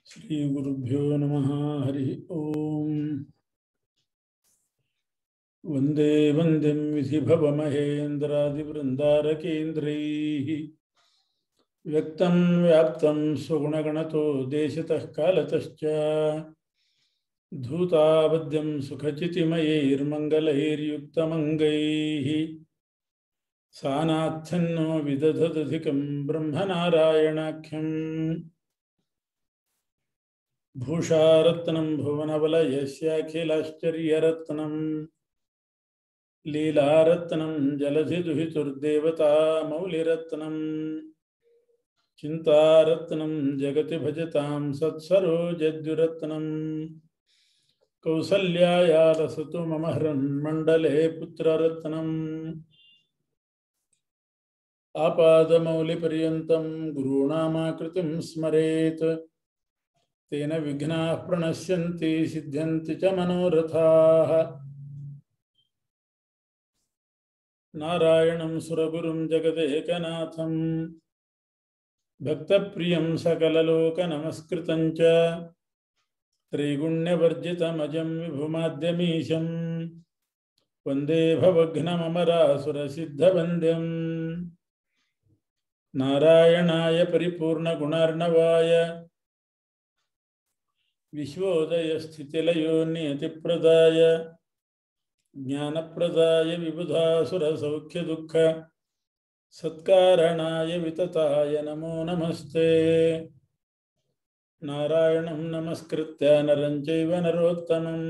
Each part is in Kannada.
श्रीगुरुभ्यो नमः हरिः ॐ वन्दे वन्द्यं विधिभवमहेन्द्रादिवृन्दारकेन्द्रैः व्यक्तं व्याप्तं स्वगुणगणतो देशतः कालतश्च धूतावद्यं सुखचितिमयैर्मङ्गलैर्युक्तमङ्गैः सानाथ्यन्नो विदधदधिकं ब्रह्मनारायणाख्यम् भूषारत्नं भुवनवलयस्याखिलाश्चर्यरत्नं लीलारत्नं जलधिदुहितुर्देवता मौलिरत्नं चिन्तारत्नं जगति भजतां सत्सरोजद्युरत्नं कौसल्याया लसतु मम हृन्मण्डले पुत्ररत्नम् आपादमौलिपर्यन्तं गुरूणामाकृतिं स्मरेत् तेन विघ्नाः प्रणश्यन्ति सिद्ध्यन्ति च मनोरथाः नारायणं सुरगुरुं जगदेकनाथं भक्तप्रियं सकललोकनमस्कृतं च त्रिगुण्यवर्जितमजं विभुमाद्यमीशं वन्दे भवघ्नममरासुरसिद्धवन्द्यम् नारायणाय परिपूर्णगुणार्णवाय विश्वोदयस्थितिलयो नियतिप्रदाय ज्ञानप्रदाय विबुधासुरसौख्यदुःख सत्कारणाय वितताय नमो नमस्ते नारायणं नमस्कृत्य नरं चैव नरोत्तमम्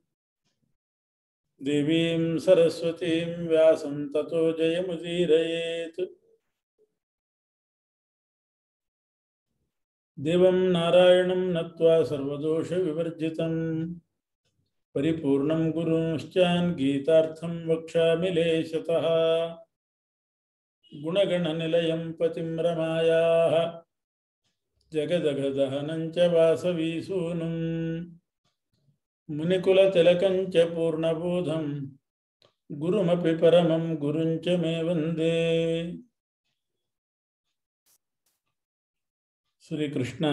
देवीं सरस्वतीं व्यासं ततो जयमुदीरयेत् देवं नारायणं नत्वा सर्वदोषविवर्जितं परिपूर्णं गुरुंश्चान् गीतार्थं वक्ष्यामि लेशतः गुणगणनिलयं पतिं रमायाः जगदगदहनं च वासवीसूनुं मुनिकुलतिलकं च पूर्णबोधं गुरुमपि परमं गुरुं च मे वन्दे ಶ್ರೀಕೃಷ್ಣ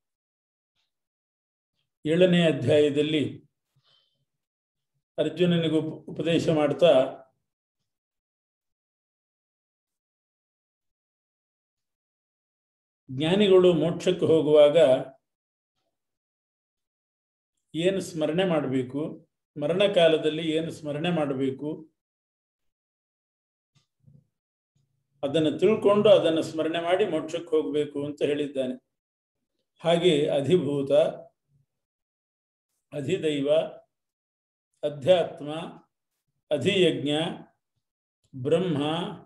ಏಳನೇ ಅಧ್ಯಾಯದಲ್ಲಿ ಅರ್ಜುನನಿಗೆ ಉಪ ಉಪದೇಶ ಮಾಡ್ತಾ ಜ್ಞಾನಿಗಳು ಮೋಕ್ಷಕ್ಕೆ ಹೋಗುವಾಗ ಏನು ಸ್ಮರಣೆ ಮಾಡಬೇಕು ಮರಣ ಕಾಲದಲ್ಲಿ ಏನು ಸ್ಮರಣೆ ಮಾಡಬೇಕು ಅದನ್ನು ತಿಳ್ಕೊಂಡು ಅದನ್ನು ಸ್ಮರಣೆ ಮಾಡಿ ಮೋಕ್ಷಕ್ಕೆ ಹೋಗಬೇಕು ಅಂತ ಹೇಳಿದ್ದಾನೆ ಹಾಗೆ ಅಧಿಭೂತ ಅಧಿದೈವ ಅಧ್ಯಾತ್ಮ ಅಧಿಯಜ್ಞ ಬ್ರಹ್ಮ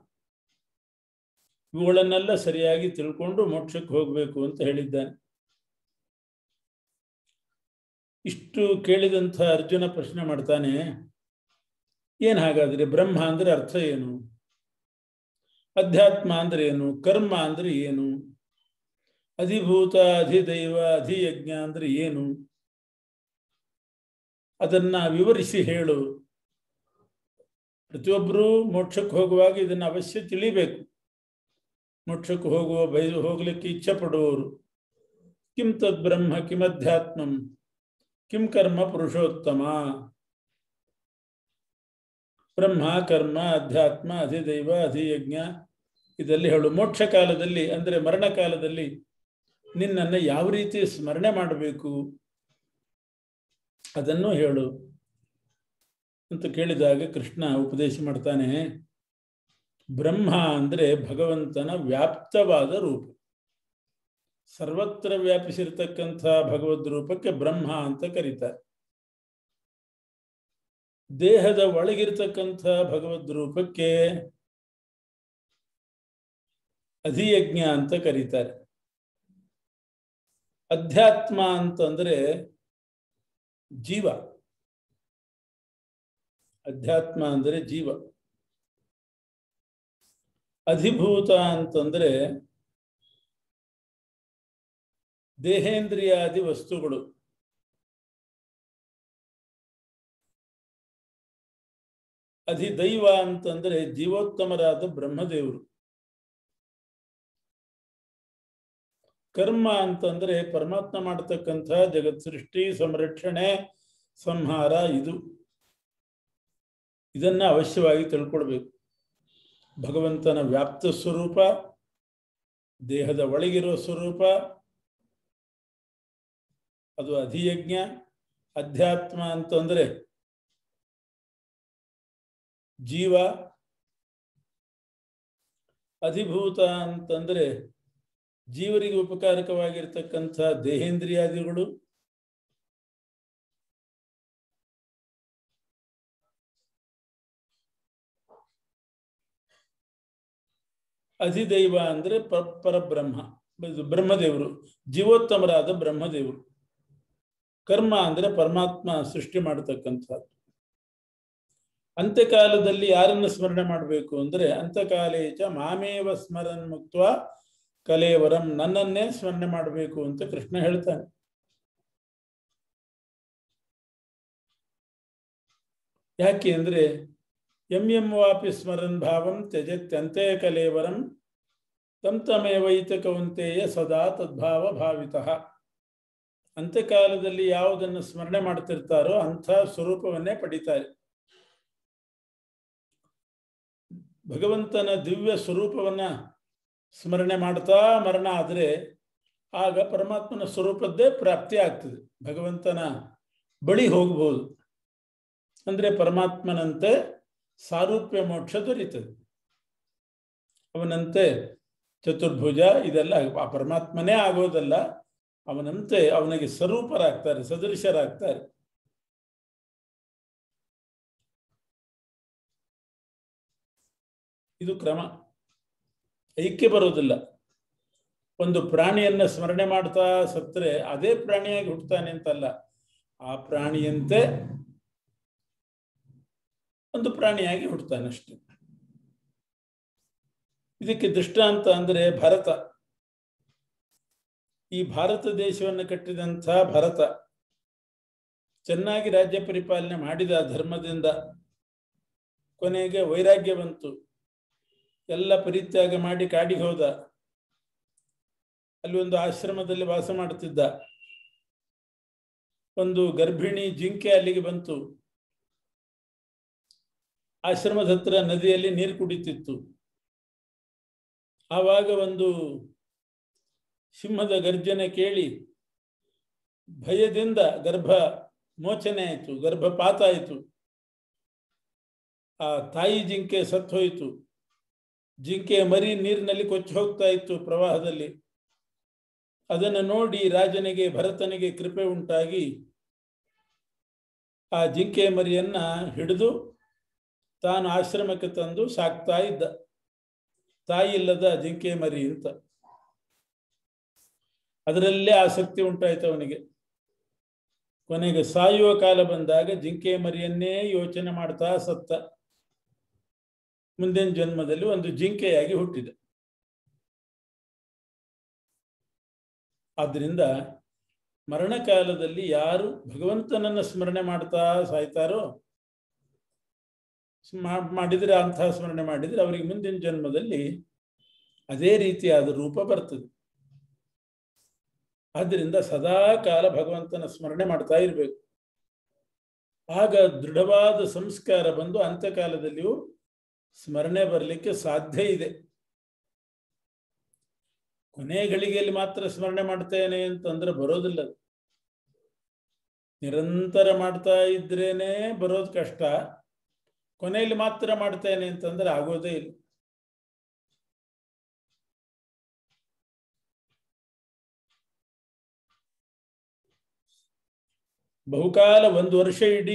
ಇವುಗಳನ್ನೆಲ್ಲ ಸರಿಯಾಗಿ ತಿಳ್ಕೊಂಡು ಮೋಕ್ಷಕ್ಕೆ ಹೋಗಬೇಕು ಅಂತ ಹೇಳಿದ್ದಾನೆ ಇಷ್ಟು ಕೇಳಿದಂಥ ಅರ್ಜುನ ಪ್ರಶ್ನೆ ಮಾಡ್ತಾನೆ ಏನು ಹಾಗಾದ್ರೆ ಬ್ರಹ್ಮ ಅಂದ್ರೆ ಅರ್ಥ ಏನು ಅಧ್ಯಾತ್ಮ ಅಂದ್ರೆ ಏನು ಕರ್ಮ ಅಂದ್ರೆ ಏನು ಅಧಿಭೂತ ಅಧಿದೈವ ಅಧಿಯಜ್ಞ ಅಂದ್ರೆ ಏನು ಅದನ್ನ ವಿವರಿಸಿ ಹೇಳು ಪ್ರತಿಯೊಬ್ಬರೂ ಮೋಕ್ಷಕ್ಕೆ ಹೋಗುವಾಗ ಇದನ್ನು ಅವಶ್ಯ ತಿಳಿಬೇಕು ಮೋಕ್ಷಕ್ಕೆ ಹೋಗುವ ಬಯ ಹೋಗ್ಲಿಕ್ಕೆ ಇಚ್ಛೆ ಪಡುವವರು ಕಿಂ ತದ್ ಬ್ರಹ್ಮ ಕಿಮಧ್ಯಾತ್ಮಂ ಕಿಂ ಕರ್ಮ ಪುರುಷೋತ್ತಮ ಬ್ರಹ್ಮ ಕರ್ಮ ಅಧ್ಯಾತ್ಮ ಅಧಿದೈವ ಅಧಿಯಜ್ಞ ಇದರಲ್ಲಿ ಹೇಳು ಮೋಕ್ಷ ಕಾಲದಲ್ಲಿ ಅಂದರೆ ಮರಣ ಕಾಲದಲ್ಲಿ ನಿನ್ನನ್ನು ಯಾವ ರೀತಿ ಸ್ಮರಣೆ ಮಾಡಬೇಕು ಅದನ್ನು ಹೇಳು ಅಂತ ಕೇಳಿದಾಗ ಕೃಷ್ಣ ಉಪದೇಶ ಮಾಡ್ತಾನೆ ಬ್ರಹ್ಮ ಅಂದರೆ ಭಗವಂತನ ವ್ಯಾಪ್ತವಾದ ರೂಪ ಸರ್ವತ್ರ ವ್ಯಾಪಿಸಿರ್ತಕ್ಕಂಥ ಭಗವದ್ ರೂಪಕ್ಕೆ ಬ್ರಹ್ಮ ಅಂತ ಕರೀತಾರೆ ದೇಹದ ಒಳಗಿರ್ತಕ್ಕಂಥ ಭಗವದ್ ರೂಪಕ್ಕೆ ಅಧಿಯಜ್ಞ ಅಂತ ಕರೀತಾರೆ ಅಧ್ಯಾತ್ಮ ಅಂತಂದ್ರೆ ಜೀವ ಅಧ್ಯಾತ್ಮ ಅಂದರೆ ಜೀವ ಅಧಿಭೂತ ಅಂತಂದ್ರೆ ದೇಹೇಂದ್ರಿಯಾದಿ ವಸ್ತುಗಳು ಅಧಿದೈವ ಅಂತಂದ್ರೆ ಜೀವೋತ್ತಮರಾದ ಬ್ರಹ್ಮದೇವರು ಕರ್ಮ ಅಂತಂದ್ರೆ ಪರಮಾತ್ಮ ಮಾಡತಕ್ಕಂಥ ಜಗತ್ ಸೃಷ್ಟಿ ಸಂರಕ್ಷಣೆ ಸಂಹಾರ ಇದು ಇದನ್ನ ಅವಶ್ಯವಾಗಿ ತಿಳ್ಕೊಳ್ಬೇಕು ಭಗವಂತನ ವ್ಯಾಪ್ತ ಸ್ವರೂಪ ದೇಹದ ಒಳಗಿರೋ ಸ್ವರೂಪ ಅದು ಅಧಿಯಜ್ಞ ಅಧ್ಯಾತ್ಮ ಅಂತಂದ್ರೆ ಜೀವ ಅಧಿಭೂತ ಅಂತಂದ್ರೆ ಜೀವರಿಗೆ ಉಪಕಾರಕವಾಗಿರ್ತಕ್ಕಂಥ ದೇಹೇಂದ್ರಿಯಾದಿಗಳು ಅಧಿದೈವ ಅಂದ್ರೆ ಪ ಪರಬ್ರಹ್ಮ ಇದು ಬ್ರಹ್ಮದೇವರು ಜೀವೋತ್ತಮರಾದ ಬ್ರಹ್ಮದೇವರು ಕರ್ಮ ಅಂದ್ರೆ ಪರಮಾತ್ಮ ಸೃಷ್ಟಿ ಮಾಡತಕ್ಕಂಥದ್ದು ಅಂತ್ಯಕಾಲದಲ್ಲಿ ಯಾರನ್ನು ಸ್ಮರಣೆ ಮಾಡಬೇಕು ಅಂದ್ರೆ ಅಂತಕಾಲೇಚ ಮಾಮೇವ ಸ್ಮರನ್ ಮುಕ್ತ ಕಲೇವರಂ ನನ್ನನ್ನೇ ಸ್ಮರಣೆ ಮಾಡಬೇಕು ಅಂತ ಕೃಷ್ಣ ಹೇಳ್ತಾನೆ ಯಾಕೆ ಅಂದ್ರೆ ಎಂ ಎಂ ವಾಪಿ ಸ್ಮರನ್ ಭಾವಂ ತ್ಯಜತ್ಯಂತೆ ಕಲೇವರಂ ತಮ್ ತಮೇವೈತ ಕೌಂತೆಯ ಸದಾ ತದ್ಭಾವ ಭಾವಿತಃ ಅಂತ್ಯಕಾಲದಲ್ಲಿ ಯಾವುದನ್ನು ಸ್ಮರಣೆ ಮಾಡ್ತಿರ್ತಾರೋ ಅಂಥ ಸ್ವರೂಪವನ್ನೇ ಪಡಿತಾರೆ ಭಗವಂತನ ದಿವ್ಯ ಸ್ವರೂಪವನ್ನ ಸ್ಮರಣೆ ಮಾಡ್ತಾ ಮರಣ ಆದರೆ ಆಗ ಪರಮಾತ್ಮನ ಸ್ವರೂಪದ್ದೇ ಪ್ರಾಪ್ತಿ ಆಗ್ತದೆ ಭಗವಂತನ ಬಳಿ ಹೋಗ್ಬೋದು ಅಂದ್ರೆ ಪರಮಾತ್ಮನಂತೆ ಸಾರೂಪ್ಯ ಮೋಕ್ಷ ದೊರೀತದೆ ಅವನಂತೆ ಚತುರ್ಭುಜ ಇದೆಲ್ಲ ಆ ಪರಮಾತ್ಮನೇ ಆಗೋದಲ್ಲ ಅವನಂತೆ ಅವನಿಗೆ ಸ್ವರೂಪರಾಗ್ತಾರೆ ಸದೃಶರಾಗ್ತಾರೆ ಇದು ಕ್ರಮ ಐಕ್ಯ ಬರೋದಿಲ್ಲ ಒಂದು ಪ್ರಾಣಿಯನ್ನ ಸ್ಮರಣೆ ಮಾಡ್ತಾ ಸತ್ತರೆ ಅದೇ ಪ್ರಾಣಿಯಾಗಿ ಹುಟ್ಟುತ್ತಾನೆ ಅಂತಲ್ಲ ಆ ಪ್ರಾಣಿಯಂತೆ ಒಂದು ಪ್ರಾಣಿಯಾಗಿ ಹುಟ್ಟುತ್ತಾನೆ ಅಷ್ಟೆ ಇದಕ್ಕೆ ದೃಷ್ಟಾಂತ ಅಂದ್ರೆ ಭರತ ಈ ಭಾರತ ದೇಶವನ್ನು ಕಟ್ಟಿದಂಥ ಭರತ ಚೆನ್ನಾಗಿ ರಾಜ್ಯ ಪರಿಪಾಲನೆ ಮಾಡಿದ ಧರ್ಮದಿಂದ ಕೊನೆಗೆ ವೈರಾಗ್ಯ ಬಂತು ಎಲ್ಲ ಪರಿತ್ಯಾಗ ಮಾಡಿ ಕಾಡಿಗೆ ಹೋದ ಅಲ್ಲಿ ಒಂದು ಆಶ್ರಮದಲ್ಲಿ ವಾಸ ಮಾಡುತ್ತಿದ್ದ ಒಂದು ಗರ್ಭಿಣಿ ಜಿಂಕೆ ಅಲ್ಲಿಗೆ ಬಂತು ಆಶ್ರಮದ ಹತ್ರ ನದಿಯಲ್ಲಿ ನೀರು ಕುಡಿತಿತ್ತು ಆವಾಗ ಒಂದು ಸಿಂಹದ ಗರ್ಜನೆ ಕೇಳಿ ಭಯದಿಂದ ಗರ್ಭ ಮೋಚನೆ ಆಯಿತು ಗರ್ಭಪಾತ ಆಯಿತು ಆ ತಾಯಿ ಜಿಂಕೆ ಸತ್ತು ಹೋಯಿತು ಜಿಂಕೆ ಮರಿ ನೀರಿನಲ್ಲಿ ಕೊಚ್ಚಿ ಹೋಗ್ತಾ ಇತ್ತು ಪ್ರವಾಹದಲ್ಲಿ ಅದನ್ನು ನೋಡಿ ರಾಜನಿಗೆ ಭರತನಿಗೆ ಕೃಪೆ ಉಂಟಾಗಿ ಆ ಜಿಂಕೆ ಮರಿಯನ್ನ ಹಿಡಿದು ತಾನು ಆಶ್ರಮಕ್ಕೆ ತಂದು ಸಾಕ್ತಾ ಇದ್ದ ತಾಯಿ ಇಲ್ಲದ ಜಿಂಕೆ ಮರಿ ಅಂತ ಅದರಲ್ಲೇ ಆಸಕ್ತಿ ಉಂಟಾಯ್ತು ಅವನಿಗೆ ಕೊನೆಗೆ ಸಾಯುವ ಕಾಲ ಬಂದಾಗ ಜಿಂಕೆ ಮರಿಯನ್ನೇ ಯೋಚನೆ ಮಾಡ್ತಾ ಸತ್ತ ಮುಂದಿನ ಜನ್ಮದಲ್ಲಿ ಒಂದು ಜಿಂಕೆಯಾಗಿ ಹುಟ್ಟಿದೆ ಆದ್ರಿಂದ ಮರಣಕಾಲದಲ್ಲಿ ಯಾರು ಭಗವಂತನನ್ನ ಸ್ಮರಣೆ ಮಾಡ್ತಾ ಸಾಯ್ತಾರೋ ಮಾಡಿದ್ರೆ ಅಂತಹ ಸ್ಮರಣೆ ಮಾಡಿದ್ರೆ ಅವರಿಗೆ ಮುಂದಿನ ಜನ್ಮದಲ್ಲಿ ಅದೇ ರೀತಿಯಾದ ರೂಪ ಬರ್ತದೆ ಆದ್ದರಿಂದ ಸದಾ ಕಾಲ ಭಗವಂತನ ಸ್ಮರಣೆ ಮಾಡ್ತಾ ಇರಬೇಕು ಆಗ ದೃಢವಾದ ಸಂಸ್ಕಾರ ಬಂದು ಅಂತ್ಯಕಾಲದಲ್ಲಿಯೂ ಸ್ಮರಣೆ ಬರಲಿಕ್ಕೆ ಸಾಧ್ಯ ಇದೆ ಕೊನೆ ಗಳಿಗೆಯಲ್ಲಿ ಮಾತ್ರ ಸ್ಮರಣೆ ಮಾಡ್ತೇನೆ ಅಂತಂದ್ರೆ ಬರೋದಿಲ್ಲ ನಿರಂತರ ಮಾಡ್ತಾ ಇದ್ರೇನೆ ಬರೋದು ಕಷ್ಟ ಕೊನೆಯಲ್ಲಿ ಮಾತ್ರ ಮಾಡ್ತೇನೆ ಅಂತಂದ್ರೆ ಆಗೋದೇ ಇಲ್ಲ ಬಹುಕಾಲ ಒಂದು ವರ್ಷ ಇಡೀ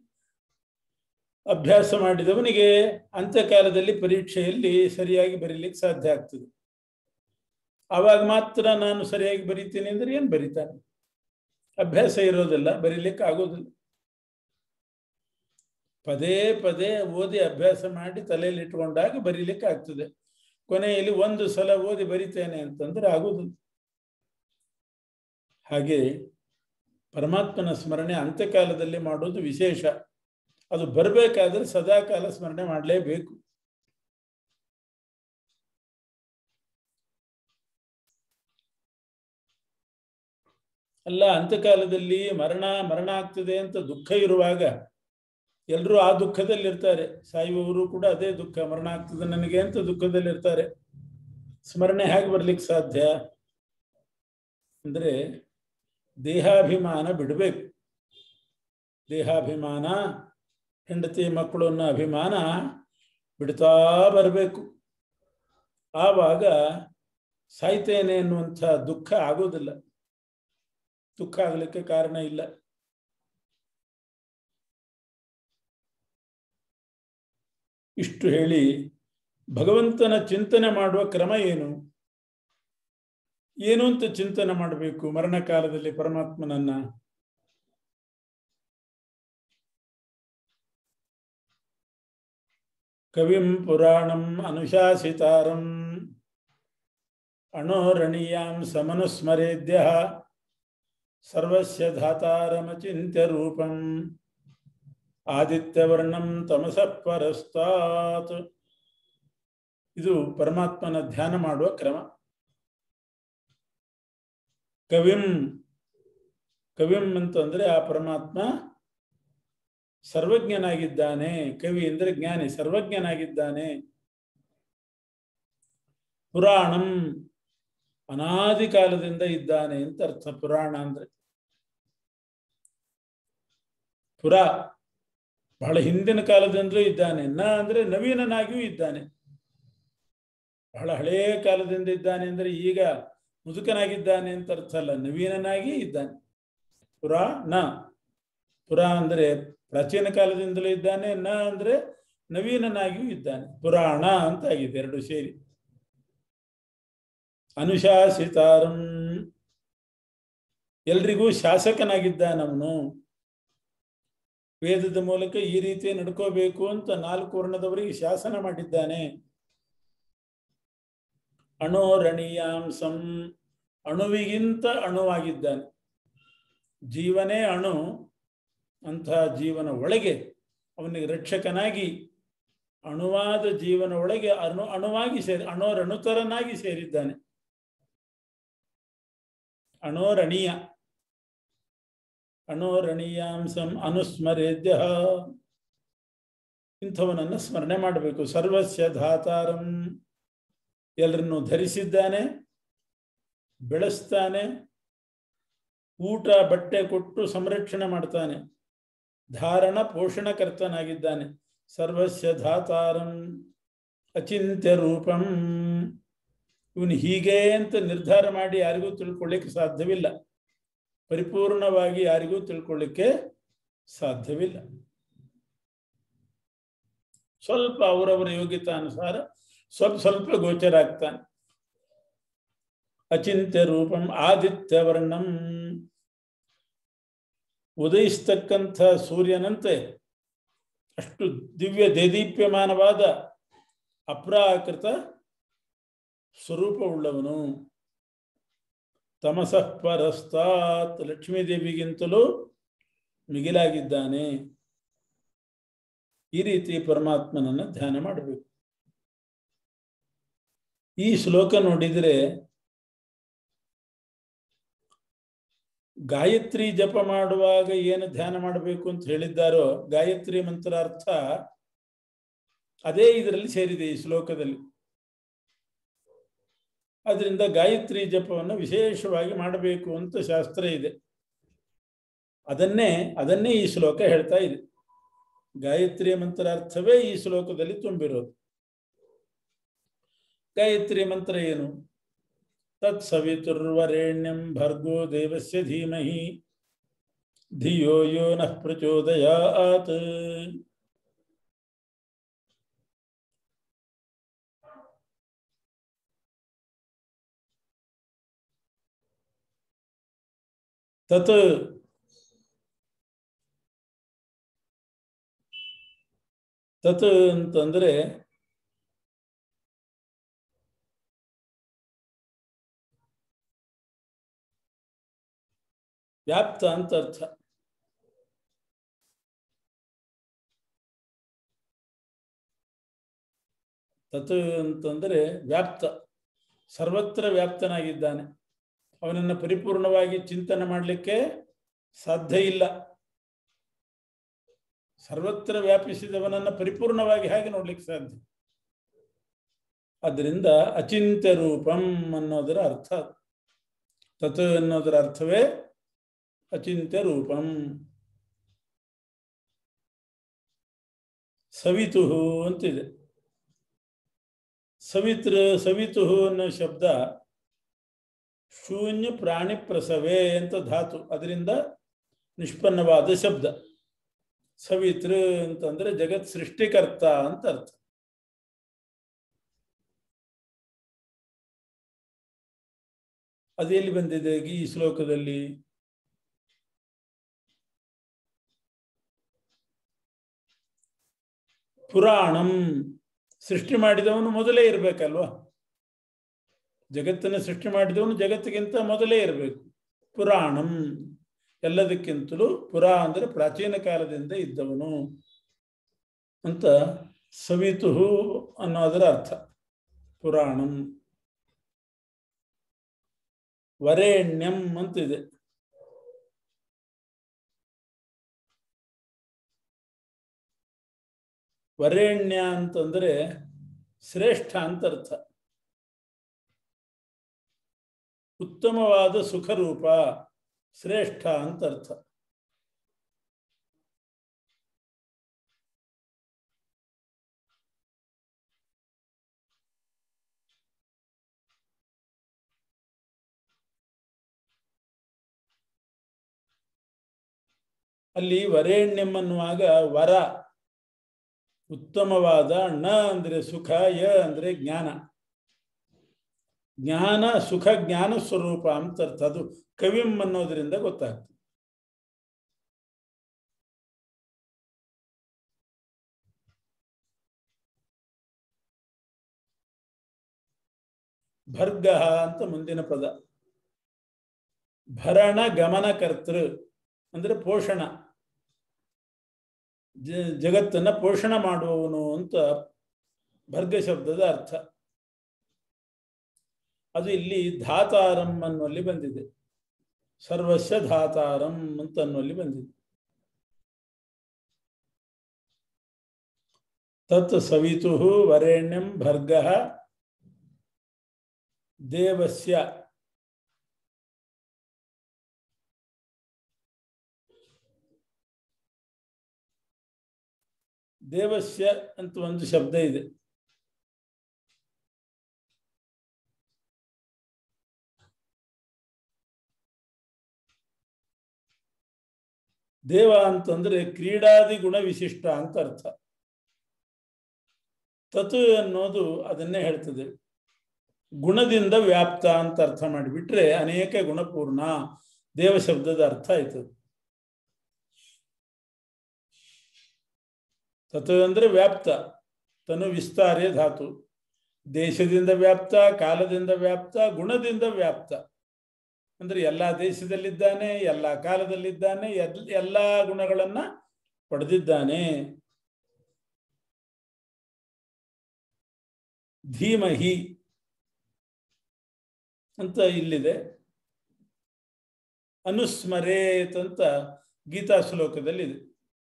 ಅಭ್ಯಾಸ ಮಾಡಿದವನಿಗೆ ಅಂತ್ಯಕಾಲದಲ್ಲಿ ಪರೀಕ್ಷೆಯಲ್ಲಿ ಸರಿಯಾಗಿ ಬರೀಲಿಕ್ಕೆ ಸಾಧ್ಯ ಆಗ್ತದೆ ಆವಾಗ ಮಾತ್ರ ನಾನು ಸರಿಯಾಗಿ ಬರೀತೀನಿ ಅಂದ್ರೆ ಏನು ಬರೀತಾನೆ ಅಭ್ಯಾಸ ಇರೋದಿಲ್ಲ ಬರೀಲಿಕ್ಕೆ ಆಗೋದಿಲ್ಲ ಪದೇ ಪದೇ ಓದಿ ಅಭ್ಯಾಸ ಮಾಡಿ ತಲೆಯಲ್ಲಿ ಇಟ್ಕೊಂಡಾಗ ಬರೀಲಿಕ್ಕೆ ಆಗ್ತದೆ ಕೊನೆಯಲ್ಲಿ ಒಂದು ಸಲ ಓದಿ ಬರಿತೇನೆ ಅಂತಂದ್ರೆ ಆಗುದಿಲ್ಲ ಹಾಗೆ ಪರಮಾತ್ಮನ ಸ್ಮರಣೆ ಅಂತ್ಯಕಾಲದಲ್ಲಿ ಮಾಡೋದು ವಿಶೇಷ ಅದು ಬರಬೇಕಾದ್ರೆ ಸದಾಕಾಲ ಸ್ಮರಣೆ ಮಾಡಲೇಬೇಕು ಅಲ್ಲ ಅಂತ್ಯಕಾಲದಲ್ಲಿ ಮರಣ ಮರಣ ಆಗ್ತದೆ ಅಂತ ದುಃಖ ಇರುವಾಗ ಎಲ್ಲರೂ ಆ ದುಃಖದಲ್ಲಿರ್ತಾರೆ ಸಾಯುವವರು ಕೂಡ ಅದೇ ದುಃಖ ಮರಣ ಆಗ್ತದೆ ನನಗೆ ಅಂತ ದುಃಖದಲ್ಲಿರ್ತಾರೆ ಸ್ಮರಣೆ ಹೇಗೆ ಬರ್ಲಿಕ್ಕೆ ಸಾಧ್ಯ ಅಂದ್ರೆ ದೇಹಾಭಿಮಾನ ಬಿಡಬೇಕು ದೇಹಾಭಿಮಾನ ಹೆಂಡತಿ ಮಕ್ಕಳು ಅನ್ನೋ ಅಭಿಮಾನ ಬಿಡ್ತಾ ಬರಬೇಕು ಆವಾಗ ಸಾಯ್ತೇನೆ ಅನ್ನುವಂಥ ದುಃಖ ಆಗೋದಿಲ್ಲ ದುಃಖ ಆಗಲಿಕ್ಕೆ ಕಾರಣ ಇಲ್ಲ ಇಷ್ಟು ಹೇಳಿ ಭಗವಂತನ ಚಿಂತನೆ ಮಾಡುವ ಕ್ರಮ ಏನು ಏನು ಅಂತ ಚಿಂತನೆ ಮಾಡಬೇಕು ಮರಣ ಕಾಲದಲ್ಲಿ ಪರಮಾತ್ಮನನ್ನ ಕವಿಂ ಪುರಾಣಂ ಅನುಶಾಸಿತಾರಂ ಅಣೋರಣೀಯಾಂ ಸಮನುಸ್ಮರೇದ್ಯ ಸರ್ವಸ್ಯ ಧಾತಾರಮಚಿಂತ್ಯ ರೂಪಂ ಆದಿತ್ಯವರ್ಣಂ ತಮಸಃ ಪರಸ್ತಾತ್ ಇದು ಪರಮಾತ್ಮನ ಧ್ಯಾನ ಮಾಡುವ ಕ್ರಮ ಕವಿಂ ಕವಿಂ ಅಂತಂದ್ರೆ ಆ ಪರಮಾತ್ಮ ಸರ್ವಜ್ಞನಾಗಿದ್ದಾನೆ ಕವಿ ಅಂದ್ರೆ ಜ್ಞಾನಿ ಸರ್ವಜ್ಞನಾಗಿದ್ದಾನೆ ಪುರಾಣಂ ಅನಾದಿ ಕಾಲದಿಂದ ಇದ್ದಾನೆ ಅಂತ ಅರ್ಥ ಪುರಾಣ ಅಂದ್ರೆ ಪುರ ಬಹಳ ಹಿಂದಿನ ಕಾಲದಿಂದಲೂ ಇದ್ದಾನೆ ನ ಅಂದ್ರೆ ನವೀನನಾಗಿಯೂ ಇದ್ದಾನೆ ಬಹಳ ಹಳೆಯ ಕಾಲದಿಂದ ಇದ್ದಾನೆ ಅಂದ್ರೆ ಈಗ ಮುದುಕನಾಗಿದ್ದಾನೆ ಅಂತ ಅರ್ಥ ಅಲ್ಲ ನವೀನನಾಗಿ ಇದ್ದಾನೆ ಪುರ ನ ಪುರ ಅಂದ್ರೆ ಪ್ರಾಚೀನ ಕಾಲದಿಂದಲೂ ಇದ್ದಾನೆ ನ ಅಂದ್ರೆ ನವೀನನಾಗಿಯೂ ಇದ್ದಾನೆ ಪುರಾಣ ಅಂತ ಆಗಿದೆ ಎರಡು ಸೇರಿ ಅನುಶಾಸಿತಾರಂ ಎಲ್ರಿಗೂ ಶಾಸಕನಾಗಿದ್ದಾನವನು ವೇದದ ಮೂಲಕ ಈ ರೀತಿ ನಡ್ಕೋಬೇಕು ಅಂತ ನಾಲ್ಕು ವರ್ಣದವರಿಗೆ ಶಾಸನ ಮಾಡಿದ್ದಾನೆ ಅಣೋರಣೀಯಾಂಸಂ ಅಣುವಿಗಿಂತ ಅಣುವಾಗಿದ್ದಾನೆ ಜೀವನೇ ಅಣು ಅಂತಹ ಜೀವನ ಒಳಗೆ ಅವನಿಗೆ ರಕ್ಷಕನಾಗಿ ಅಣುವಾದ ಜೀವನ ಒಳಗೆ ಅಣು ಅಣುವಾಗಿ ಸೇರಿ ಅಣೋರಣುತರನಾಗಿ ಸೇರಿದ್ದಾನೆ ಅಣೋರಣೀಯ ಅಣೋರಣೀಯಾಂಸಂ ಅನುಸ್ಮರೇದ್ಯ ಇಂಥವನನ್ನು ಸ್ಮರಣೆ ಮಾಡಬೇಕು ಸರ್ವಸ್ಯ ಧಾತಾರಂ ಎಲ್ಲರನ್ನು ಧರಿಸಿದ್ದಾನೆ ಬೆಳೆಸ್ತಾನೆ ಊಟ ಬಟ್ಟೆ ಕೊಟ್ಟು ಸಂರಕ್ಷಣೆ ಮಾಡ್ತಾನೆ ಧಾರಣ ಪೋಷಣಕರ್ತನಾಗಿದ್ದಾನೆ ಸರ್ವಸ್ಯ ಧಾತಾರಂ ಅಚಿಂತ್ಯ ರೂಪಂ ಇವನು ಹೀಗೆ ಅಂತ ನಿರ್ಧಾರ ಮಾಡಿ ಯಾರಿಗೂ ತಿಳ್ಕೊಳ್ಳಿಕ್ಕೆ ಸಾಧ್ಯವಿಲ್ಲ ಪರಿಪೂರ್ಣವಾಗಿ ಯಾರಿಗೂ ತಿಳ್ಕೊಳ್ಳಿಕ್ಕೆ ಸಾಧ್ಯವಿಲ್ಲ ಸ್ವಲ್ಪ ಅವರವರ ಯೋಗ್ಯತಾನುಸಾರ ಸ್ವಲ್ಪ ಸ್ವಲ್ಪ ಗೋಚರ ಆಗ್ತಾನೆ ಅಚಿಂತ್ಯ ರೂಪಂ ಆದಿತ್ಯ ವರ್ಣಂ ಉದಯಿಸ್ತಕ್ಕಂಥ ಸೂರ್ಯನಂತೆ ಅಷ್ಟು ದಿವ್ಯ ದೇದೀಪ್ಯಮಾನವಾದ ಅಪ್ರಾಕೃತ ಸ್ವರೂಪವುಳ್ಳವನು ತಮಸಃ ಪರಸ್ತಾತ್ ಲಕ್ಷ್ಮೀದೇವಿಗಿಂತಲೂ ಮಿಗಿಲಾಗಿದ್ದಾನೆ ಈ ರೀತಿ ಪರಮಾತ್ಮನನ್ನ ಧ್ಯಾನ ಮಾಡಬೇಕು ಈ ಶ್ಲೋಕ ನೋಡಿದರೆ ಗಾಯತ್ರಿ ಜಪ ಮಾಡುವಾಗ ಏನು ಧ್ಯಾನ ಮಾಡಬೇಕು ಅಂತ ಹೇಳಿದ್ದಾರೋ ಗಾಯತ್ರಿ ಮಂತ್ರ ಅರ್ಥ ಅದೇ ಇದರಲ್ಲಿ ಸೇರಿದೆ ಈ ಶ್ಲೋಕದಲ್ಲಿ ಅದರಿಂದ ಗಾಯತ್ರಿ ಜಪವನ್ನು ವಿಶೇಷವಾಗಿ ಮಾಡಬೇಕು ಅಂತ ಶಾಸ್ತ್ರ ಇದೆ ಅದನ್ನೇ ಅದನ್ನೇ ಈ ಶ್ಲೋಕ ಹೇಳ್ತಾ ಇದೆ ಗಾಯತ್ರಿ ಮಂತ್ರ ಅರ್ಥವೇ ಈ ಶ್ಲೋಕದಲ್ಲಿ ತುಂಬಿರೋದು ಗಾಯತ್ರಿ ಮಂತ್ರ ಏನು ತತ್ ಸವಿತುರ್ವರೇಣ್ಯಂ ಭರ್ಗೋ ದೇವಸ್ಯ ಧೀಮಹಿ ಧಿಯೋ ಯೋ ನಃ ಪ್ರಚೋದಯಾತ್ ತತ್ ತತ್ ಅಂತಂದ್ರೆ ವ್ಯಾಪ್ತ ಅಂತ ಅರ್ಥ ತತ್ ಅಂತಂದ್ರೆ ವ್ಯಾಪ್ತ ಸರ್ವತ್ರ ವ್ಯಾಪ್ತನಾಗಿದ್ದಾನೆ ಅವನನ್ನು ಪರಿಪೂರ್ಣವಾಗಿ ಚಿಂತನೆ ಮಾಡಲಿಕ್ಕೆ ಸಾಧ್ಯ ಇಲ್ಲ ಸರ್ವತ್ರ ವ್ಯಾಪಿಸಿದವನನ್ನು ಪರಿಪೂರ್ಣವಾಗಿ ಹೇಗೆ ನೋಡ್ಲಿಕ್ಕೆ ಸಾಧ್ಯ ಅದರಿಂದ ಅಚಿಂತ್ಯ ರೂಪಂ ಅನ್ನೋದರ ಅರ್ಥ ತತ್ ಅನ್ನೋದರ ಅರ್ಥವೇ ಅಚಿಂತ್ಯ ರೂಪಂ ಸವಿತು ಅಂತಿದೆ ಸವಿತೃ ಸವಿತು ಅನ್ನೋ ಶಬ್ದ ಶೂನ್ಯ ಪ್ರಾಣಿ ಪ್ರಸವೇ ಅಂತ ಧಾತು ಅದರಿಂದ ನಿಷ್ಪನ್ನವಾದ ಶಬ್ದ ಸವಿತೃ ಅಂತಂದ್ರೆ ಜಗತ್ ಸೃಷ್ಟಿಕರ್ತ ಅಂತ ಅರ್ಥ ಅದೆಲ್ಲಿ ಬಂದಿದೆ ಈ ಶ್ಲೋಕದಲ್ಲಿ ಪುರಾಣಂ ಸೃಷ್ಟಿ ಮಾಡಿದವನು ಮೊದಲೇ ಇರಬೇಕಲ್ವಾ ಜಗತ್ತನ್ನು ಸೃಷ್ಟಿ ಮಾಡಿದವನು ಜಗತ್ತಿಗಿಂತ ಮೊದಲೇ ಇರಬೇಕು ಪುರಾಣಂ ಎಲ್ಲದಕ್ಕಿಂತಲೂ ಪುರಾ ಅಂದರೆ ಪ್ರಾಚೀನ ಕಾಲದಿಂದ ಇದ್ದವನು ಅಂತ ಸವಿತು ಅನ್ನೋದರ ಅರ್ಥ ಪುರಾಣಂ ವರೇಣ್ಯಂ ಅಂತಿದೆ ವರೇಣ್ಯ ಅಂತಂದ್ರೆ ಶ್ರೇಷ್ಠ ಅಂತ ಅರ್ಥ ಉತ್ತಮವಾದ ಸುಖರೂಪ ಶ್ರೇಷ್ಠ ಅಂತ ಅರ್ಥ ಅಲ್ಲಿ ವರೇಣ್ಯಂ ಅನ್ನುವಾಗ ವರ ಉತ್ತಮವಾದ ಣ ಅಂದ್ರೆ ಸುಖ ಯ ಅಂದ್ರೆ ಜ್ಞಾನ ಜ್ಞಾನ ಸುಖ ಜ್ಞಾನ ಸ್ವರೂಪ ಅಂತ ಅರ್ಥ ಅದು ಕವಿಂ ಅನ್ನೋದ್ರಿಂದ ಗೊತ್ತಾಗ್ತದೆ ಭರ್ಗ ಅಂತ ಮುಂದಿನ ಪದ ಭರಣ ಗಮನಕರ್ತೃ ಅಂದ್ರೆ ಪೋಷಣ ಜಗತ್ತನ್ನ ಪೋಷಣ ಮಾಡುವವನು ಅಂತ ಭರ್ಗ ಶಬ್ದದ ಅರ್ಥ ಅದು ಇಲ್ಲಿ ಧಾತಾರಂ ಅನ್ನುವಲ್ಲಿ ಬಂದಿದೆ ಸರ್ವಸ್ವ ಧಾತಾರಂ ಅಂತ ಅನ್ನುವಲ್ಲಿ ಬಂದಿದೆ ತತ್ ಸವಿತು ವರೇಣ್ಯಂ ಭರ್ಗ ದೇವಸ್ಯ ದೇವಸ್ಯ ಅಂತ ಒಂದು ಶಬ್ದ ಇದೆ ದೇವ ಅಂತಂದ್ರೆ ಕ್ರೀಡಾದಿ ಗುಣ ವಿಶಿಷ್ಟ ಅಂತ ಅರ್ಥ ತತು ಅನ್ನೋದು ಅದನ್ನೇ ಹೇಳ್ತದೆ ಗುಣದಿಂದ ವ್ಯಾಪ್ತ ಅಂತ ಅರ್ಥ ಮಾಡಿಬಿಟ್ರೆ ಅನೇಕ ಗುಣಪೂರ್ಣ ದೇವ ಶಬ್ದದ ಅರ್ಥ ಆಯ್ತದೆ ತತು ಅಂದ್ರೆ ವ್ಯಾಪ್ತ ತನು ವಿಸ್ತಾರ್ಯ ಧಾತು ದೇಶದಿಂದ ವ್ಯಾಪ್ತ ಕಾಲದಿಂದ ವ್ಯಾಪ್ತ ಗುಣದಿಂದ ವ್ಯಾಪ್ತ ಅಂದ್ರೆ ಎಲ್ಲ ದೇಶದಲ್ಲಿದ್ದಾನೆ ಎಲ್ಲ ಕಾಲದಲ್ಲಿದ್ದಾನೆ ಎಲ್ ಎಲ್ಲ ಗುಣಗಳನ್ನ ಪಡೆದಿದ್ದಾನೆ ಧೀಮಹಿ ಅಂತ ಇಲ್ಲಿದೆ ಅನುಸ್ಮರೇತ್ ಅಂತ ಗೀತಾ ಶ್ಲೋಕದಲ್ಲಿದೆ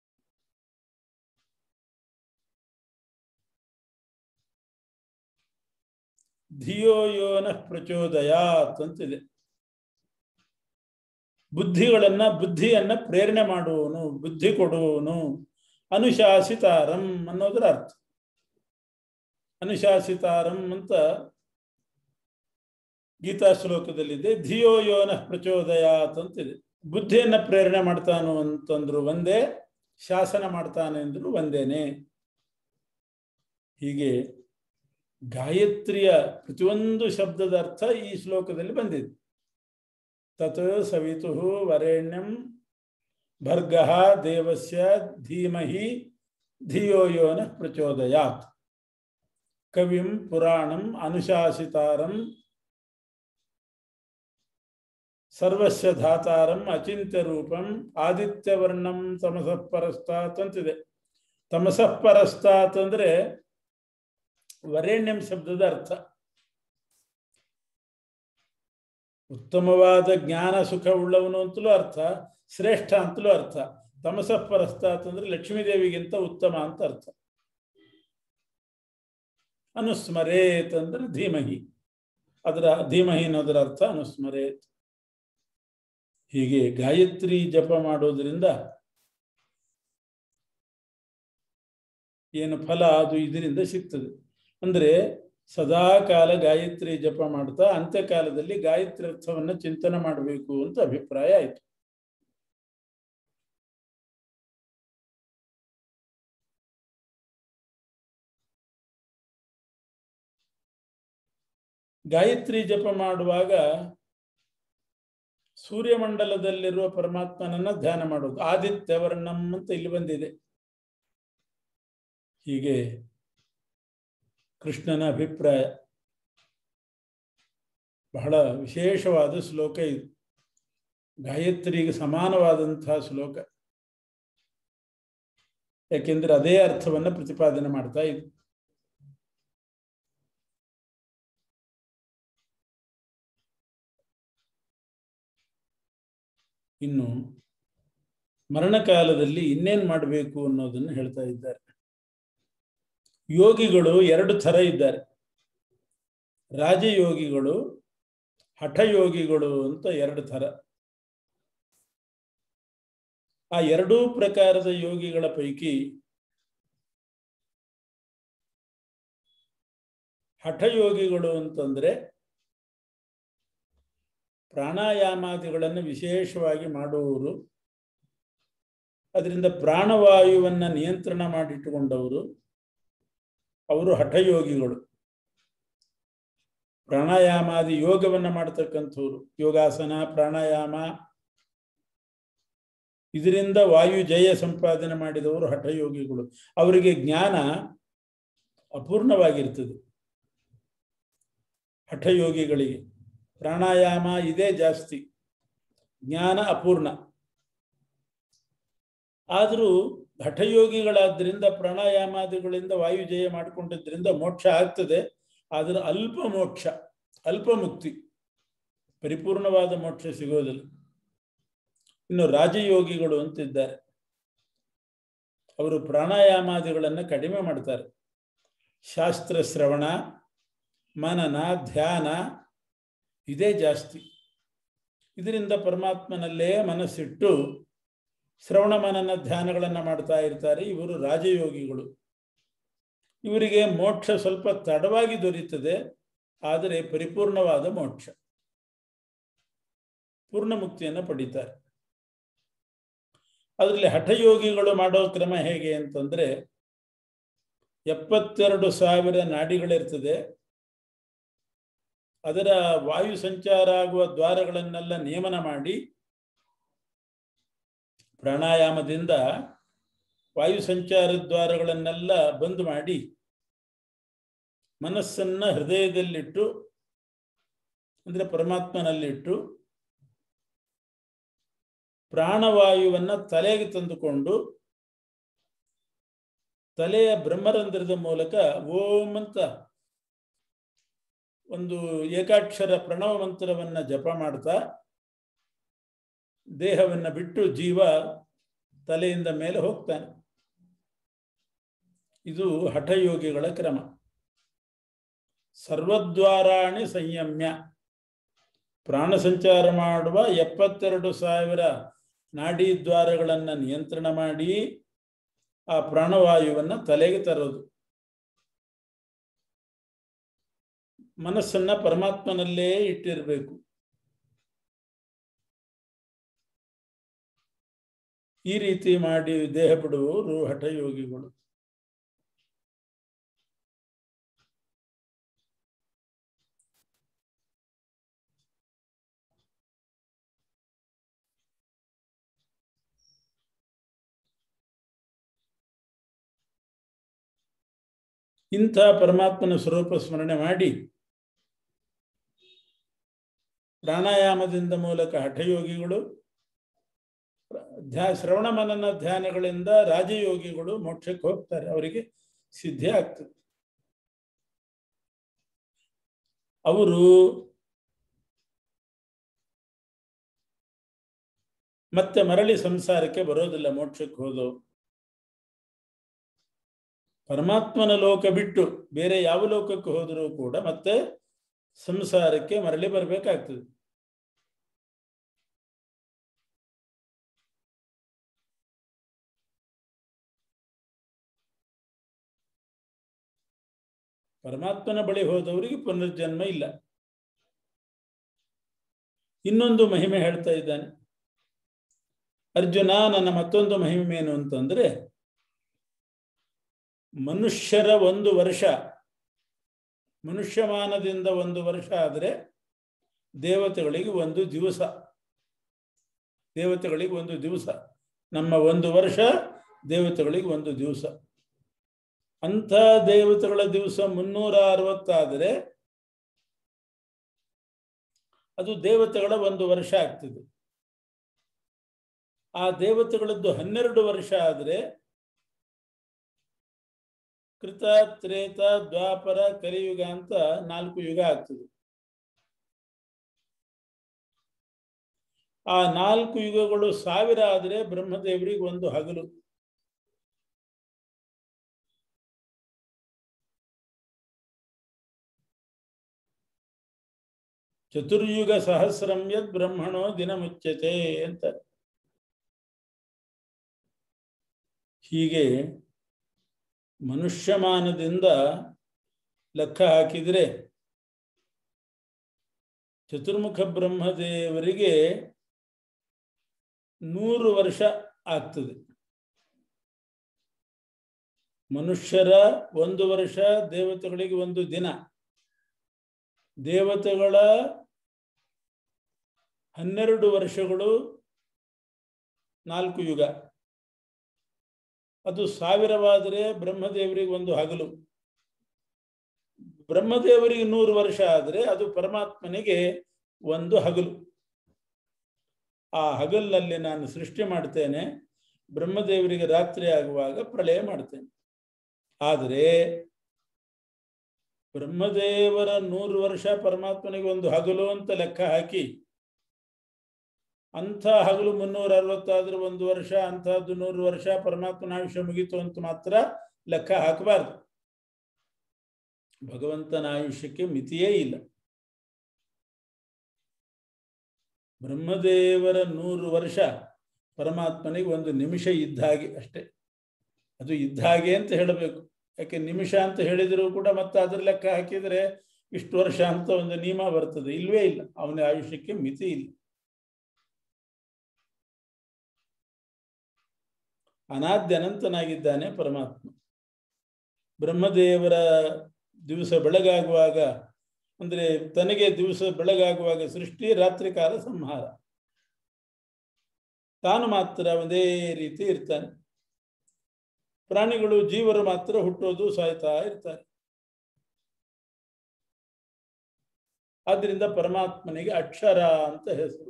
ಧಿಯೋ ಯೋನ ಪ್ರಚೋದಯಾತ್ ಅಂತಿದೆ ಬುದ್ಧಿಗಳನ್ನ ಬುದ್ಧಿಯನ್ನ ಪ್ರೇರಣೆ ಮಾಡುವವನು ಬುದ್ಧಿ ಕೊಡುವವನು ಅನುಶಾಸಿತಾರಂ ಅನ್ನೋದರ ಅರ್ಥ ಅನುಶಾಸಿತಾರಂ ಅಂತ ಗೀತಾ ಶ್ಲೋಕದಲ್ಲಿದೆ ಧಿಯೋ ಯೋನ ಪ್ರಚೋದಯಾತ್ ಅಂತಿದೆ ಬುದ್ಧಿಯನ್ನ ಪ್ರೇರಣೆ ಮಾಡ್ತಾನು ಅಂತಂದ್ರು ಒಂದೇ ಶಾಸನ ಮಾಡ್ತಾನೆ ಅಂದ್ರು ಒಂದೇನೆ ಹೀಗೆ ಗಾಯತ್ರಿಯ ಪ್ರತಿಯೊಂದು ಶಬ್ದದ ಅರ್ಥ ಈ ಶ್ಲೋಕದಲ್ಲಿ ಬಂದಿದೆ ತತ್ ಸವಿತು ವರೇಣ್ಯಂ ಭರ್ಗ ದೇವಸ್ಯ ಧೀಮಹಿ ಧಿಯೋ ಯೋನ ಪ್ರಚೋದಯಾತ್ ಕವಿಂ ಪುರಾಣಂ ಅನುಶಾಸಿತಾರಂ ಸರ್ವಸ್ಯ ಧಾತಾರಂ ಅಚಿಂತ್ಯ ರೂಪಂ ಆದಿತ್ಯವರ್ಣಂ ತಮಸಃ ಪರಸ್ತಾತ್ ಅಂತಿದೆ ತಮಸಃ ಪರಸ್ತಾತ್ ಅಂದ್ರೆ ವರೇಣ್ಯಂ ಶಬ್ದದ ಅರ್ಥ ಉತ್ತಮವಾದ ಜ್ಞಾನ ಸುಖ ಉಳ್ಳವನು ಅಂತಲೂ ಅರ್ಥ ಶ್ರೇಷ್ಠ ಅಂತಲೂ ಅರ್ಥ ತಮಸ ಪರಸ್ತಾತ್ ಅಂದ್ರೆ ಲಕ್ಷ್ಮೀದೇವಿಗಿಂತ ಉತ್ತಮ ಅಂತ ಅರ್ಥ ಅನುಸ್ಮರೇತ್ ಅಂದ್ರೆ ಧೀಮಹಿ ಅದರ ಧೀಮಹಿ ಅನ್ನೋದರ ಅರ್ಥ ಅನುಸ್ಮರೇತ್ ಹೀಗೆ ಗಾಯತ್ರಿ ಜಪ ಮಾಡೋದ್ರಿಂದ ಏನು ಫಲ ಅದು ಇದರಿಂದ ಸಿಗ್ತದೆ ಅಂದ್ರೆ ಸದಾ ಕಾಲ ಗಾಯತ್ರಿ ಜಪ ಮಾಡ್ತಾ ಅಂತ್ಯಕಾಲದಲ್ಲಿ ಗಾಯತ್ರಿ ಅರ್ಥವನ್ನ ಚಿಂತನೆ ಮಾಡಬೇಕು ಅಂತ ಅಭಿಪ್ರಾಯ ಆಯಿತು ಗಾಯತ್ರಿ ಜಪ ಮಾಡುವಾಗ ಸೂರ್ಯಮಂಡಲದಲ್ಲಿರುವ ಪರಮಾತ್ಮನನ್ನ ಧ್ಯಾನ ಮಾಡೋದು ಆದಿತ್ಯ ವರ್ಣಂ ಅಂತ ಇಲ್ಲಿ ಬಂದಿದೆ ಹೀಗೆ ಕೃಷ್ಣನ ಅಭಿಪ್ರಾಯ ಬಹಳ ವಿಶೇಷವಾದ ಶ್ಲೋಕ ಇದು ಗಾಯತ್ರಿಗೆ ಸಮಾನವಾದಂತಹ ಶ್ಲೋಕ ಯಾಕೆಂದ್ರೆ ಅದೇ ಅರ್ಥವನ್ನ ಪ್ರತಿಪಾದನೆ ಮಾಡ್ತಾ ಇದೆ ಇನ್ನು ಮರಣಕಾಲದಲ್ಲಿ ಇನ್ನೇನ್ ಮಾಡಬೇಕು ಅನ್ನೋದನ್ನು ಹೇಳ್ತಾ ಇದ್ದಾರೆ ಯೋಗಿಗಳು ಎರಡು ಥರ ಇದ್ದಾರೆ ರಾಜಯೋಗಿಗಳು ಹಠಯೋಗಿಗಳು ಅಂತ ಎರಡು ಥರ ಆ ಎರಡೂ ಪ್ರಕಾರದ ಯೋಗಿಗಳ ಪೈಕಿ ಹಠಯೋಗಿಗಳು ಅಂತಂದ್ರೆ ಪ್ರಾಣಾಯಾಮಾದಿಗಳನ್ನು ವಿಶೇಷವಾಗಿ ಮಾಡುವವರು ಅದರಿಂದ ಪ್ರಾಣವಾಯುವನ್ನ ನಿಯಂತ್ರಣ ಮಾಡಿಟ್ಟುಕೊಂಡವರು ಅವರು ಹಠಯೋಗಿಗಳು ಪ್ರಾಣಾಯಾಮಾದಿ ಯೋಗವನ್ನ ಮಾಡತಕ್ಕಂಥವ್ರು ಯೋಗಾಸನ ಪ್ರಾಣಾಯಾಮ ಇದರಿಂದ ವಾಯು ಜಯ ಸಂಪಾದನೆ ಮಾಡಿದವರು ಹಠಯೋಗಿಗಳು ಅವರಿಗೆ ಜ್ಞಾನ ಅಪೂರ್ಣವಾಗಿರ್ತದೆ ಹಠಯೋಗಿಗಳಿಗೆ ಪ್ರಾಣಾಯಾಮ ಇದೇ ಜಾಸ್ತಿ ಜ್ಞಾನ ಅಪೂರ್ಣ ಆದರೂ ಹಠಯೋಗಿಗಳಾದ್ರಿಂದ ಪ್ರಾಣಾಯಾಮಾದಿಗಳಿಂದ ವಾಯು ಜಯ ಮಾಡಿಕೊಂಡಿದ್ರಿಂದ ಮೋಕ್ಷ ಆಗ್ತದೆ ಆದರೆ ಅಲ್ಪ ಮೋಕ್ಷ ಅಲ್ಪ ಮುಕ್ತಿ ಪರಿಪೂರ್ಣವಾದ ಮೋಕ್ಷ ಸಿಗೋದಿಲ್ಲ ಇನ್ನು ರಾಜಯೋಗಿಗಳು ಅಂತಿದ್ದಾರೆ ಅವರು ಪ್ರಾಣಾಯಾಮಾದಿಗಳನ್ನು ಕಡಿಮೆ ಮಾಡ್ತಾರೆ ಶಾಸ್ತ್ರ ಶ್ರವಣ ಮನನ ಧ್ಯಾನ ಇದೇ ಜಾಸ್ತಿ ಇದರಿಂದ ಪರಮಾತ್ಮನಲ್ಲೇ ಮನಸ್ಸಿಟ್ಟು ಶ್ರವಣ ಮನನ ಧ್ಯಾನಗಳನ್ನು ಮಾಡ್ತಾ ಇರ್ತಾರೆ ಇವರು ರಾಜಯೋಗಿಗಳು ಇವರಿಗೆ ಮೋಕ್ಷ ಸ್ವಲ್ಪ ತಡವಾಗಿ ದೊರೆಯುತ್ತದೆ ಆದರೆ ಪರಿಪೂರ್ಣವಾದ ಮೋಕ್ಷ ಪೂರ್ಣ ಮುಕ್ತಿಯನ್ನು ಪಡಿತಾರೆ ಅದರಲ್ಲಿ ಹಠಯೋಗಿಗಳು ಮಾಡೋ ಕ್ರಮ ಹೇಗೆ ಅಂತಂದ್ರೆ ಎಪ್ಪತ್ತೆರಡು ಸಾವಿರ ನಾಡಿಗಳಿರ್ತದೆ ಅದರ ವಾಯು ಸಂಚಾರ ಆಗುವ ದ್ವಾರಗಳನ್ನೆಲ್ಲ ನೇಮನ ಮಾಡಿ ಪ್ರಾಣಾಯಾಮದಿಂದ ವಾಯು ಸಂಚಾರ ದ್ವಾರಗಳನ್ನೆಲ್ಲ ಬಂದ್ ಮಾಡಿ ಮನಸ್ಸನ್ನ ಹೃದಯದಲ್ಲಿಟ್ಟು ಅಂದ್ರೆ ಪರಮಾತ್ಮನಲ್ಲಿಟ್ಟು ಪ್ರಾಣವಾಯುವನ್ನ ತಲೆಗೆ ತಂದುಕೊಂಡು ತಲೆಯ ಬ್ರಹ್ಮರಂಧ್ರದ ಮೂಲಕ ಓಂ ಅಂತ ಒಂದು ಏಕಾಕ್ಷರ ಪ್ರಣವ ಮಂತ್ರವನ್ನ ಜಪ ಮಾಡ್ತಾ ದೇಹವನ್ನ ಬಿಟ್ಟು ಜೀವ ತಲೆಯಿಂದ ಮೇಲೆ ಹೋಗ್ತಾನೆ ಇದು ಹಠಯೋಗಿಗಳ ಕ್ರಮ ಸರ್ವದ್ವಾರಾಣಿ ಸಂಯಮ್ಯ ಪ್ರಾಣ ಸಂಚಾರ ಮಾಡುವ ಎಪ್ಪತ್ತೆರಡು ಸಾವಿರ ನಾಡಿ ದ್ವಾರಗಳನ್ನು ನಿಯಂತ್ರಣ ಮಾಡಿ ಆ ಪ್ರಾಣವಾಯುವನ್ನ ತಲೆಗೆ ತರೋದು ಮನಸ್ಸನ್ನ ಪರಮಾತ್ಮನಲ್ಲೇ ಇಟ್ಟಿರಬೇಕು ಈ ರೀತಿ ಮಾಡಿ ದೇಹ ಬಿಡುವವರು ಹಠಯೋಗಿಗಳು ಇಂಥ ಪರಮಾತ್ಮನ ಸ್ವರೂಪ ಸ್ಮರಣೆ ಮಾಡಿ ಪ್ರಾಣಾಯಾಮದಿಂದ ಮೂಲಕ ಹಠಯೋಗಿಗಳು ಧ್ಯಾ ಶ್ರವಣ ಮನನ ಧ್ಯಾನಗಳಿಂದ ರಾಜಯೋಗಿಗಳು ಮೋಕ್ಷಕ್ಕೆ ಹೋಗ್ತಾರೆ ಅವರಿಗೆ ಸಿದ್ಧಿ ಆಗ್ತದೆ ಅವರು ಮತ್ತೆ ಮರಳಿ ಸಂಸಾರಕ್ಕೆ ಬರೋದಿಲ್ಲ ಮೋಕ್ಷಕ್ಕೆ ಹೋದವು ಪರಮಾತ್ಮನ ಲೋಕ ಬಿಟ್ಟು ಬೇರೆ ಯಾವ ಲೋಕಕ್ಕೆ ಹೋದರೂ ಕೂಡ ಮತ್ತೆ ಸಂಸಾರಕ್ಕೆ ಮರಳಿ ಬರಬೇಕಾಗ್ತದೆ ಪರಮಾತ್ಮನ ಬಳಿ ಹೋದವರಿಗೆ ಪುನರ್ಜನ್ಮ ಇಲ್ಲ ಇನ್ನೊಂದು ಮಹಿಮೆ ಹೇಳ್ತಾ ಇದ್ದಾನೆ ಅರ್ಜುನ ನನ್ನ ಮತ್ತೊಂದು ಮಹಿಮೆ ಏನು ಅಂತಂದ್ರೆ ಮನುಷ್ಯರ ಒಂದು ವರ್ಷ ಮನುಷ್ಯಮಾನದಿಂದ ಒಂದು ವರ್ಷ ಆದರೆ ದೇವತೆಗಳಿಗೆ ಒಂದು ದಿವಸ ದೇವತೆಗಳಿಗೆ ಒಂದು ದಿವಸ ನಮ್ಮ ಒಂದು ವರ್ಷ ದೇವತೆಗಳಿಗೆ ಒಂದು ದಿವಸ ಅಂಥ ದೇವತೆಗಳ ದಿವಸ ಮುನ್ನೂರ ಅರವತ್ತಾದರೆ ಅದು ದೇವತೆಗಳ ಒಂದು ವರ್ಷ ಆಗ್ತದೆ ಆ ದೇವತೆಗಳದ್ದು ಹನ್ನೆರಡು ವರ್ಷ ಆದರೆ ಕೃತ ತ್ರೇತ ದ್ವಾಪರ ಕಲಿಯುಗ ಅಂತ ನಾಲ್ಕು ಯುಗ ಆಗ್ತದೆ ಆ ನಾಲ್ಕು ಯುಗಗಳು ಸಾವಿರ ಆದರೆ ಬ್ರಹ್ಮದೇವರಿಗೆ ಒಂದು ಹಗಲು ಚತುರ್ಯುಗ ಸಹಸ್ರಂ ಯದ್ ಬ್ರಹ್ಮಣೋ ದಿನ ಮುಚ್ಚತೆ ಅಂತ ಹೀಗೆ ಮನುಷ್ಯಮಾನದಿಂದ ಲೆಕ್ಕ ಹಾಕಿದರೆ ಚತುರ್ಮುಖ ಬ್ರಹ್ಮದೇವರಿಗೆ ನೂರು ವರ್ಷ ಆಗ್ತದೆ ಮನುಷ್ಯರ ಒಂದು ವರ್ಷ ದೇವತೆಗಳಿಗೆ ಒಂದು ದಿನ ದೇವತೆಗಳ ಹನ್ನೆರಡು ವರ್ಷಗಳು ನಾಲ್ಕು ಯುಗ ಅದು ಸಾವಿರವಾದರೆ ಬ್ರಹ್ಮದೇವರಿಗೆ ಒಂದು ಹಗಲು ಬ್ರಹ್ಮದೇವರಿಗೆ ನೂರು ವರ್ಷ ಆದರೆ ಅದು ಪರಮಾತ್ಮನಿಗೆ ಒಂದು ಹಗಲು ಆ ಹಗಲಿನಲ್ಲಿ ನಾನು ಸೃಷ್ಟಿ ಮಾಡ್ತೇನೆ ಬ್ರಹ್ಮದೇವರಿಗೆ ರಾತ್ರಿ ಆಗುವಾಗ ಪ್ರಳಯ ಮಾಡ್ತೇನೆ ಆದರೆ ಬ್ರಹ್ಮದೇವರ ನೂರು ವರ್ಷ ಪರಮಾತ್ಮನಿಗೆ ಒಂದು ಹಗಲು ಅಂತ ಲೆಕ್ಕ ಹಾಕಿ ಅಂಥ ಹಗಲು ಮುನ್ನೂರ ಅರವತ್ತಾದ್ರೆ ಒಂದು ವರ್ಷ ಅಂಥದ್ದು ನೂರು ವರ್ಷ ಪರಮಾತ್ಮನ ಆಯುಷ್ಯ ಮುಗೀತು ಅಂತ ಮಾತ್ರ ಲೆಕ್ಕ ಹಾಕಬಾರ್ದು ಭಗವಂತನ ಆಯುಷ್ಯಕ್ಕೆ ಮಿತಿಯೇ ಇಲ್ಲ ಬ್ರಹ್ಮದೇವರ ನೂರು ವರ್ಷ ಪರಮಾತ್ಮನಿಗೆ ಒಂದು ನಿಮಿಷ ಇದ್ದ ಹಾಗೆ ಅಷ್ಟೇ ಅದು ಇದ್ದ ಹಾಗೆ ಅಂತ ಹೇಳಬೇಕು ಯಾಕೆ ನಿಮಿಷ ಅಂತ ಹೇಳಿದರೂ ಕೂಡ ಮತ್ತೆ ಅದ್ರ ಲೆಕ್ಕ ಹಾಕಿದರೆ ಇಷ್ಟು ವರ್ಷ ಅಂತ ಒಂದು ನಿಯಮ ಬರ್ತದೆ ಇಲ್ವೇ ಇಲ್ಲ ಅವನ ಆಯುಷ್ಯಕ್ಕೆ ಮಿತಿ ಇಲ್ಲ ಅನಾದ್ಯನಂತನಾಗಿದ್ದಾನೆ ಪರಮಾತ್ಮ ಬ್ರಹ್ಮದೇವರ ದಿವಸ ಬೆಳಗಾಗುವಾಗ ಅಂದರೆ ತನಗೆ ದಿವಸ ಬೆಳಗಾಗುವಾಗ ಸೃಷ್ಟಿ ರಾತ್ರಿ ಕಾಲ ಸಂಹಾರ ತಾನು ಮಾತ್ರ ಒಂದೇ ರೀತಿ ಇರ್ತಾನೆ ಪ್ರಾಣಿಗಳು ಜೀವರು ಮಾತ್ರ ಹುಟ್ಟೋದು ಸಾಯ್ತಾ ಇರ್ತಾರೆ ಆದ್ರಿಂದ ಪರಮಾತ್ಮನಿಗೆ ಅಕ್ಷರ ಅಂತ ಹೆಸರು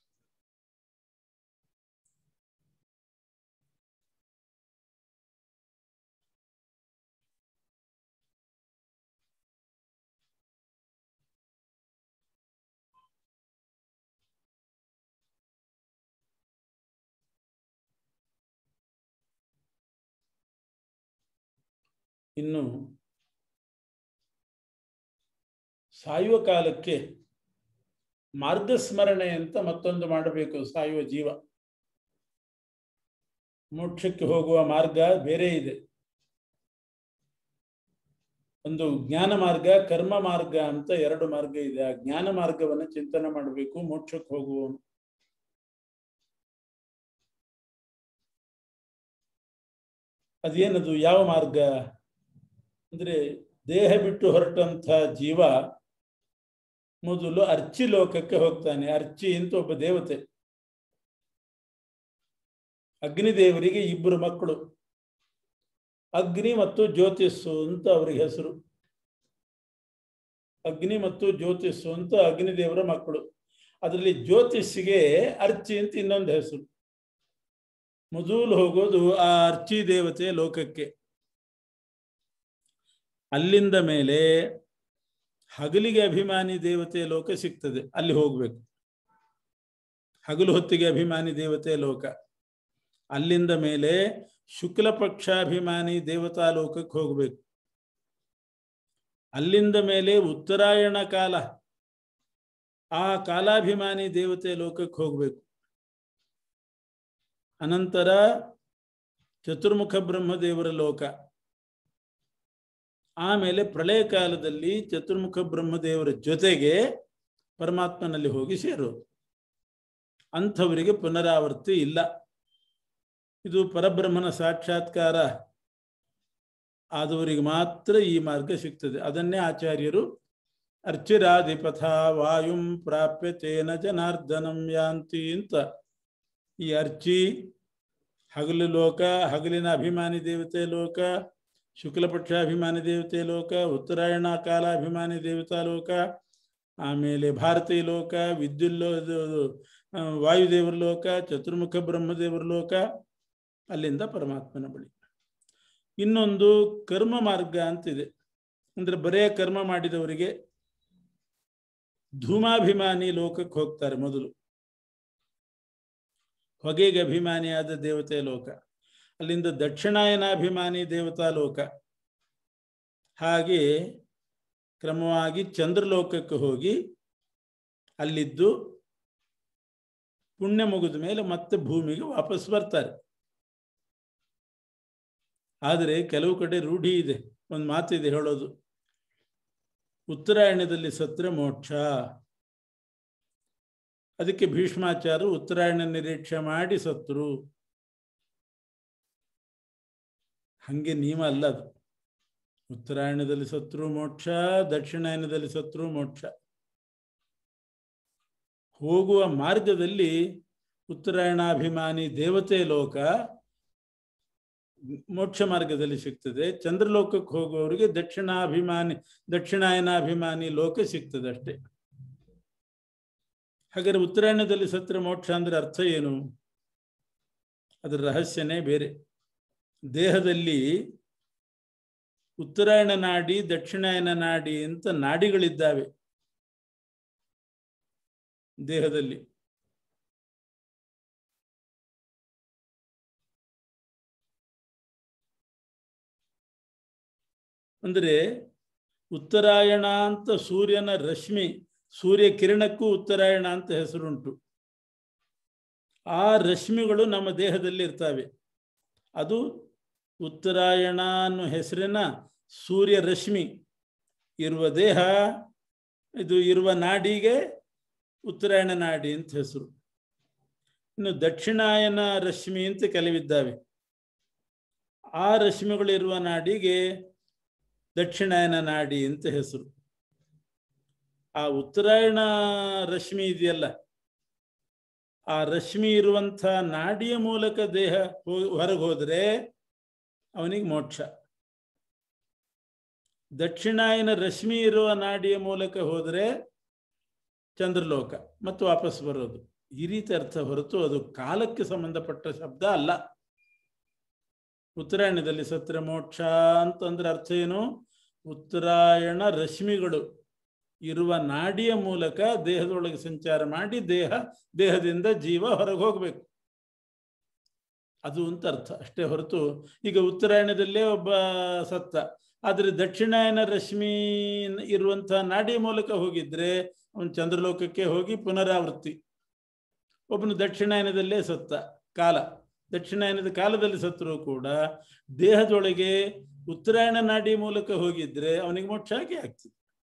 ಇನ್ನು ಸಾಯುವ ಕಾಲಕ್ಕೆ ಮಾರ್ಗಸ್ಮರಣೆ ಅಂತ ಮತ್ತೊಂದು ಮಾಡಬೇಕು ಸಾಯುವ ಜೀವ ಮೋಕ್ಷಕ್ಕೆ ಹೋಗುವ ಮಾರ್ಗ ಬೇರೆ ಇದೆ ಒಂದು ಜ್ಞಾನ ಮಾರ್ಗ ಕರ್ಮ ಮಾರ್ಗ ಅಂತ ಎರಡು ಮಾರ್ಗ ಇದೆ ಆ ಜ್ಞಾನ ಮಾರ್ಗವನ್ನು ಚಿಂತನೆ ಮಾಡಬೇಕು ಮೋಕ್ಷಕ್ಕೆ ಹೋಗುವವನು ಅದೇನದು ಯಾವ ಮಾರ್ಗ ಅಂದ್ರೆ ದೇಹ ಬಿಟ್ಟು ಹೊರಟಂಥ ಜೀವ ಮೊದಲು ಅರ್ಚಿ ಲೋಕಕ್ಕೆ ಹೋಗ್ತಾನೆ ಅರ್ಚಿ ಅಂತ ಒಬ್ಬ ದೇವತೆ ಅಗ್ನಿದೇವರಿಗೆ ಇಬ್ಬರು ಮಕ್ಕಳು ಅಗ್ನಿ ಮತ್ತು ಜ್ಯೋತಿಸ್ಸು ಅಂತ ಅವರಿಗೆ ಹೆಸರು ಅಗ್ನಿ ಮತ್ತು ಜ್ಯೋತಿಸ್ಸು ಅಂತ ಅಗ್ನಿದೇವರ ಮಕ್ಕಳು ಅದರಲ್ಲಿ ಜ್ಯೋತಿಸ್ಸಿಗೆ ಅರ್ಚಿ ಅಂತ ಇನ್ನೊಂದು ಹೆಸರು ಮೊದಲು ಹೋಗೋದು ಆ ಅರ್ಚಿ ದೇವತೆ ಲೋಕಕ್ಕೆ ಅಲ್ಲಿಂದ ಮೇಲೆ ಹಗಲಿಗೆ ಅಭಿಮಾನಿ ದೇವತೆ ಲೋಕ ಸಿಗ್ತದೆ ಅಲ್ಲಿ ಹೋಗ್ಬೇಕು ಹಗಲು ಹೊತ್ತಿಗೆ ಅಭಿಮಾನಿ ದೇವತೆ ಲೋಕ ಅಲ್ಲಿಂದ ಮೇಲೆ ಶುಕ್ಲ ಪಕ್ಷಾಭಿಮಾನಿ ದೇವತಾ ಲೋಕಕ್ಕೆ ಹೋಗಬೇಕು ಅಲ್ಲಿಂದ ಮೇಲೆ ಉತ್ತರಾಯಣ ಕಾಲ ಆ ಕಾಲಾಭಿಮಾನಿ ದೇವತೆ ಲೋಕಕ್ಕೆ ಹೋಗಬೇಕು ಅನಂತರ ಚತುರ್ಮುಖ ಬ್ರಹ್ಮದೇವರ ಲೋಕ ಆಮೇಲೆ ಪ್ರಳಯ ಕಾಲದಲ್ಲಿ ಚತುರ್ಮುಖ ಬ್ರಹ್ಮದೇವರ ಜೊತೆಗೆ ಪರಮಾತ್ಮನಲ್ಲಿ ಹೋಗಿ ಸೇರೋದು ಅಂಥವರಿಗೆ ಪುನರಾವರ್ತಿ ಇಲ್ಲ ಇದು ಪರಬ್ರಹ್ಮನ ಸಾಕ್ಷಾತ್ಕಾರ ಆದವರಿಗೆ ಮಾತ್ರ ಈ ಮಾರ್ಗ ಸಿಗ್ತದೆ ಅದನ್ನೇ ಆಚಾರ್ಯರು ಅರ್ಚಿರಾಧಿಪಥ ವಾಯುಂ ಪ್ರಾಪ್ಯ ತೇನ ಜನಾರ್ದನಂ ಯಾಂತಿ ಅಂತ ಈ ಅರ್ಚಿ ಹಗಲು ಲೋಕ ಹಗಲಿನ ಅಭಿಮಾನಿ ದೇವತೆ ಲೋಕ ಶುಕ್ಲಪಕ್ಷ ಅಭಿಮಾನಿ ದೇವತೆ ಲೋಕ ಉತ್ತರಾಯಣ ಕಾಲ ಅಭಿಮಾನಿ ದೇವತಾ ಲೋಕ ಆಮೇಲೆ ಭಾರತೀಯ ಲೋಕ ವಿದ್ಯುಲ್ಲೋ ವಾಯುದೇವರ ಲೋಕ ಚತುರ್ಮುಖ ಬ್ರಹ್ಮದೇವರ ಲೋಕ ಅಲ್ಲಿಂದ ಪರಮಾತ್ಮನ ಬಳಿ ಇನ್ನೊಂದು ಕರ್ಮ ಮಾರ್ಗ ಅಂತಿದೆ ಅಂದ್ರೆ ಬರೇ ಕರ್ಮ ಮಾಡಿದವರಿಗೆ ಧೂಮಾಭಿಮಾನಿ ಲೋಕಕ್ಕೆ ಹೋಗ್ತಾರೆ ಮೊದಲು ಹೊಗೆಗೆ ಅಭಿಮಾನಿಯಾದ ದೇವತೆ ಲೋಕ ಅಲ್ಲಿಂದ ದಕ್ಷಿಣಾಯನಾಭಿಮಾನಿ ದೇವತಾ ಲೋಕ ಹಾಗೆ ಕ್ರಮವಾಗಿ ಚಂದ್ರಲೋಕಕ್ಕೆ ಹೋಗಿ ಅಲ್ಲಿದ್ದು ಪುಣ್ಯ ಮುಗಿದ ಮೇಲೆ ಮತ್ತೆ ಭೂಮಿಗೆ ವಾಪಸ್ ಬರ್ತಾರೆ ಆದರೆ ಕೆಲವು ಕಡೆ ರೂಢಿ ಇದೆ ಒಂದು ಮಾತಿದೆ ಹೇಳೋದು ಉತ್ತರಾಯಣದಲ್ಲಿ ಸತ್ರ ಮೋಕ್ಷ ಅದಕ್ಕೆ ಭೀಷ್ಮಾಚಾರ್ಯ ಉತ್ತರಾಯಣ ನಿರೀಕ್ಷೆ ಮಾಡಿ ಸತ್ರು ಹಂಗೆ ನಿಯಮ ಅಲ್ಲ ಅದು ಉತ್ತರಾಯಣದಲ್ಲಿ ಸತ್ರು ಮೋಕ್ಷ ದಕ್ಷಿಣಾಯನದಲ್ಲಿ ಸತ್ರು ಮೋಕ್ಷ ಹೋಗುವ ಮಾರ್ಗದಲ್ಲಿ ಉತ್ತರಾಯಣಾಭಿಮಾನಿ ದೇವತೆ ಲೋಕ ಮೋಕ್ಷ ಮಾರ್ಗದಲ್ಲಿ ಸಿಗ್ತದೆ ಚಂದ್ರಲೋಕಕ್ಕೆ ಹೋಗುವವರಿಗೆ ದಕ್ಷಿಣಾಭಿಮಾನಿ ದಕ್ಷಿಣಾಯನಾಭಿಮಾನಿ ಲೋಕ ಸಿಗ್ತದೆ ಅಷ್ಟೇ ಹಾಗಾದ್ರೆ ಉತ್ತರಾಯಣದಲ್ಲಿ ಸತ್ರ ಮೋಕ್ಷ ಅಂದ್ರೆ ಅರ್ಥ ಏನು ಅದರ ರಹಸ್ಯನೇ ಬೇರೆ ದೇಹದಲ್ಲಿ ಉತ್ತರಾಯಣ ನಾಡಿ ದಕ್ಷಿಣಾಯನ ನಾಡಿ ಅಂತ ನಾಡಿಗಳಿದ್ದಾವೆ ದೇಹದಲ್ಲಿ ಅಂದರೆ ಉತ್ತರಾಯಣ ಅಂತ ಸೂರ್ಯನ ರಶ್ಮಿ ಸೂರ್ಯ ಕಿರಣಕ್ಕೂ ಉತ್ತರಾಯಣ ಅಂತ ಹೆಸರುಂಟು ಆ ರಶ್ಮಿಗಳು ನಮ್ಮ ದೇಹದಲ್ಲಿ ಇರ್ತವೆ ಅದು ಉತ್ತರಾಯಣ ಅನ್ನೋ ಹೆಸರಿನ ಸೂರ್ಯ ರಶ್ಮಿ ಇರುವ ದೇಹ ಇದು ಇರುವ ನಾಡಿಗೆ ಉತ್ತರಾಯಣ ನಾಡಿ ಅಂತ ಹೆಸರು ಇನ್ನು ದಕ್ಷಿಣಾಯನ ರಶ್ಮಿ ಅಂತ ಕೆಲವಿದ್ದಾವೆ ಆ ರಶ್ಮಿಗಳಿರುವ ನಾಡಿಗೆ ದಕ್ಷಿಣಾಯನ ನಾಡಿ ಅಂತ ಹೆಸರು ಆ ಉತ್ತರಾಯಣ ರಶ್ಮಿ ಇದೆಯಲ್ಲ ಆ ರಶ್ಮಿ ಇರುವಂಥ ನಾಡಿಯ ಮೂಲಕ ದೇಹ ಹೊರಗೆ ಹೋದರೆ ಅವನಿಗೆ ಮೋಕ್ಷ ದಕ್ಷಿಣಾಯನ ರಶ್ಮಿ ಇರುವ ನಾಡಿಯ ಮೂಲಕ ಹೋದರೆ ಚಂದ್ರಲೋಕ ಮತ್ತು ವಾಪಸ್ ಬರೋದು ಈ ರೀತಿ ಅರ್ಥ ಹೊರತು ಅದು ಕಾಲಕ್ಕೆ ಸಂಬಂಧಪಟ್ಟ ಶಬ್ದ ಅಲ್ಲ ಉತ್ತರಾಯಣದಲ್ಲಿ ಸತ್ರ ಮೋಕ್ಷ ಅಂತಂದ್ರೆ ಅರ್ಥ ಏನು ಉತ್ತರಾಯಣ ರಶ್ಮಿಗಳು ಇರುವ ನಾಡಿಯ ಮೂಲಕ ದೇಹದೊಳಗೆ ಸಂಚಾರ ಮಾಡಿ ದೇಹ ದೇಹದಿಂದ ಜೀವ ಹೊರಗೆ ಹೋಗ್ಬೇಕು ಅದು ಅಂತ ಅರ್ಥ ಅಷ್ಟೇ ಹೊರತು ಈಗ ಉತ್ತರಾಯಣದಲ್ಲೇ ಒಬ್ಬ ಸತ್ತ ಆದರೆ ದಕ್ಷಿಣಾಯನ ರಶ್ಮಿ ಇರುವಂತಹ ನಾಡಿ ಮೂಲಕ ಹೋಗಿದ್ರೆ ಅವನು ಚಂದ್ರಲೋಕಕ್ಕೆ ಹೋಗಿ ಪುನರಾವೃತ್ತಿ ಒಬ್ಬನು ದಕ್ಷಿಣಾಯನದಲ್ಲೇ ಸತ್ತ ಕಾಲ ದಕ್ಷಿಣಾಯನದ ಕಾಲದಲ್ಲಿ ಸತ್ತರೂ ಕೂಡ ದೇಹದೊಳಗೆ ಉತ್ತರಾಯಣ ನಾಡಿ ಮೂಲಕ ಹೋಗಿದ್ರೆ ಅವನಿಗೆ ಮೋಕ್ಷ ಆಗಿ ಆಗ್ತದೆ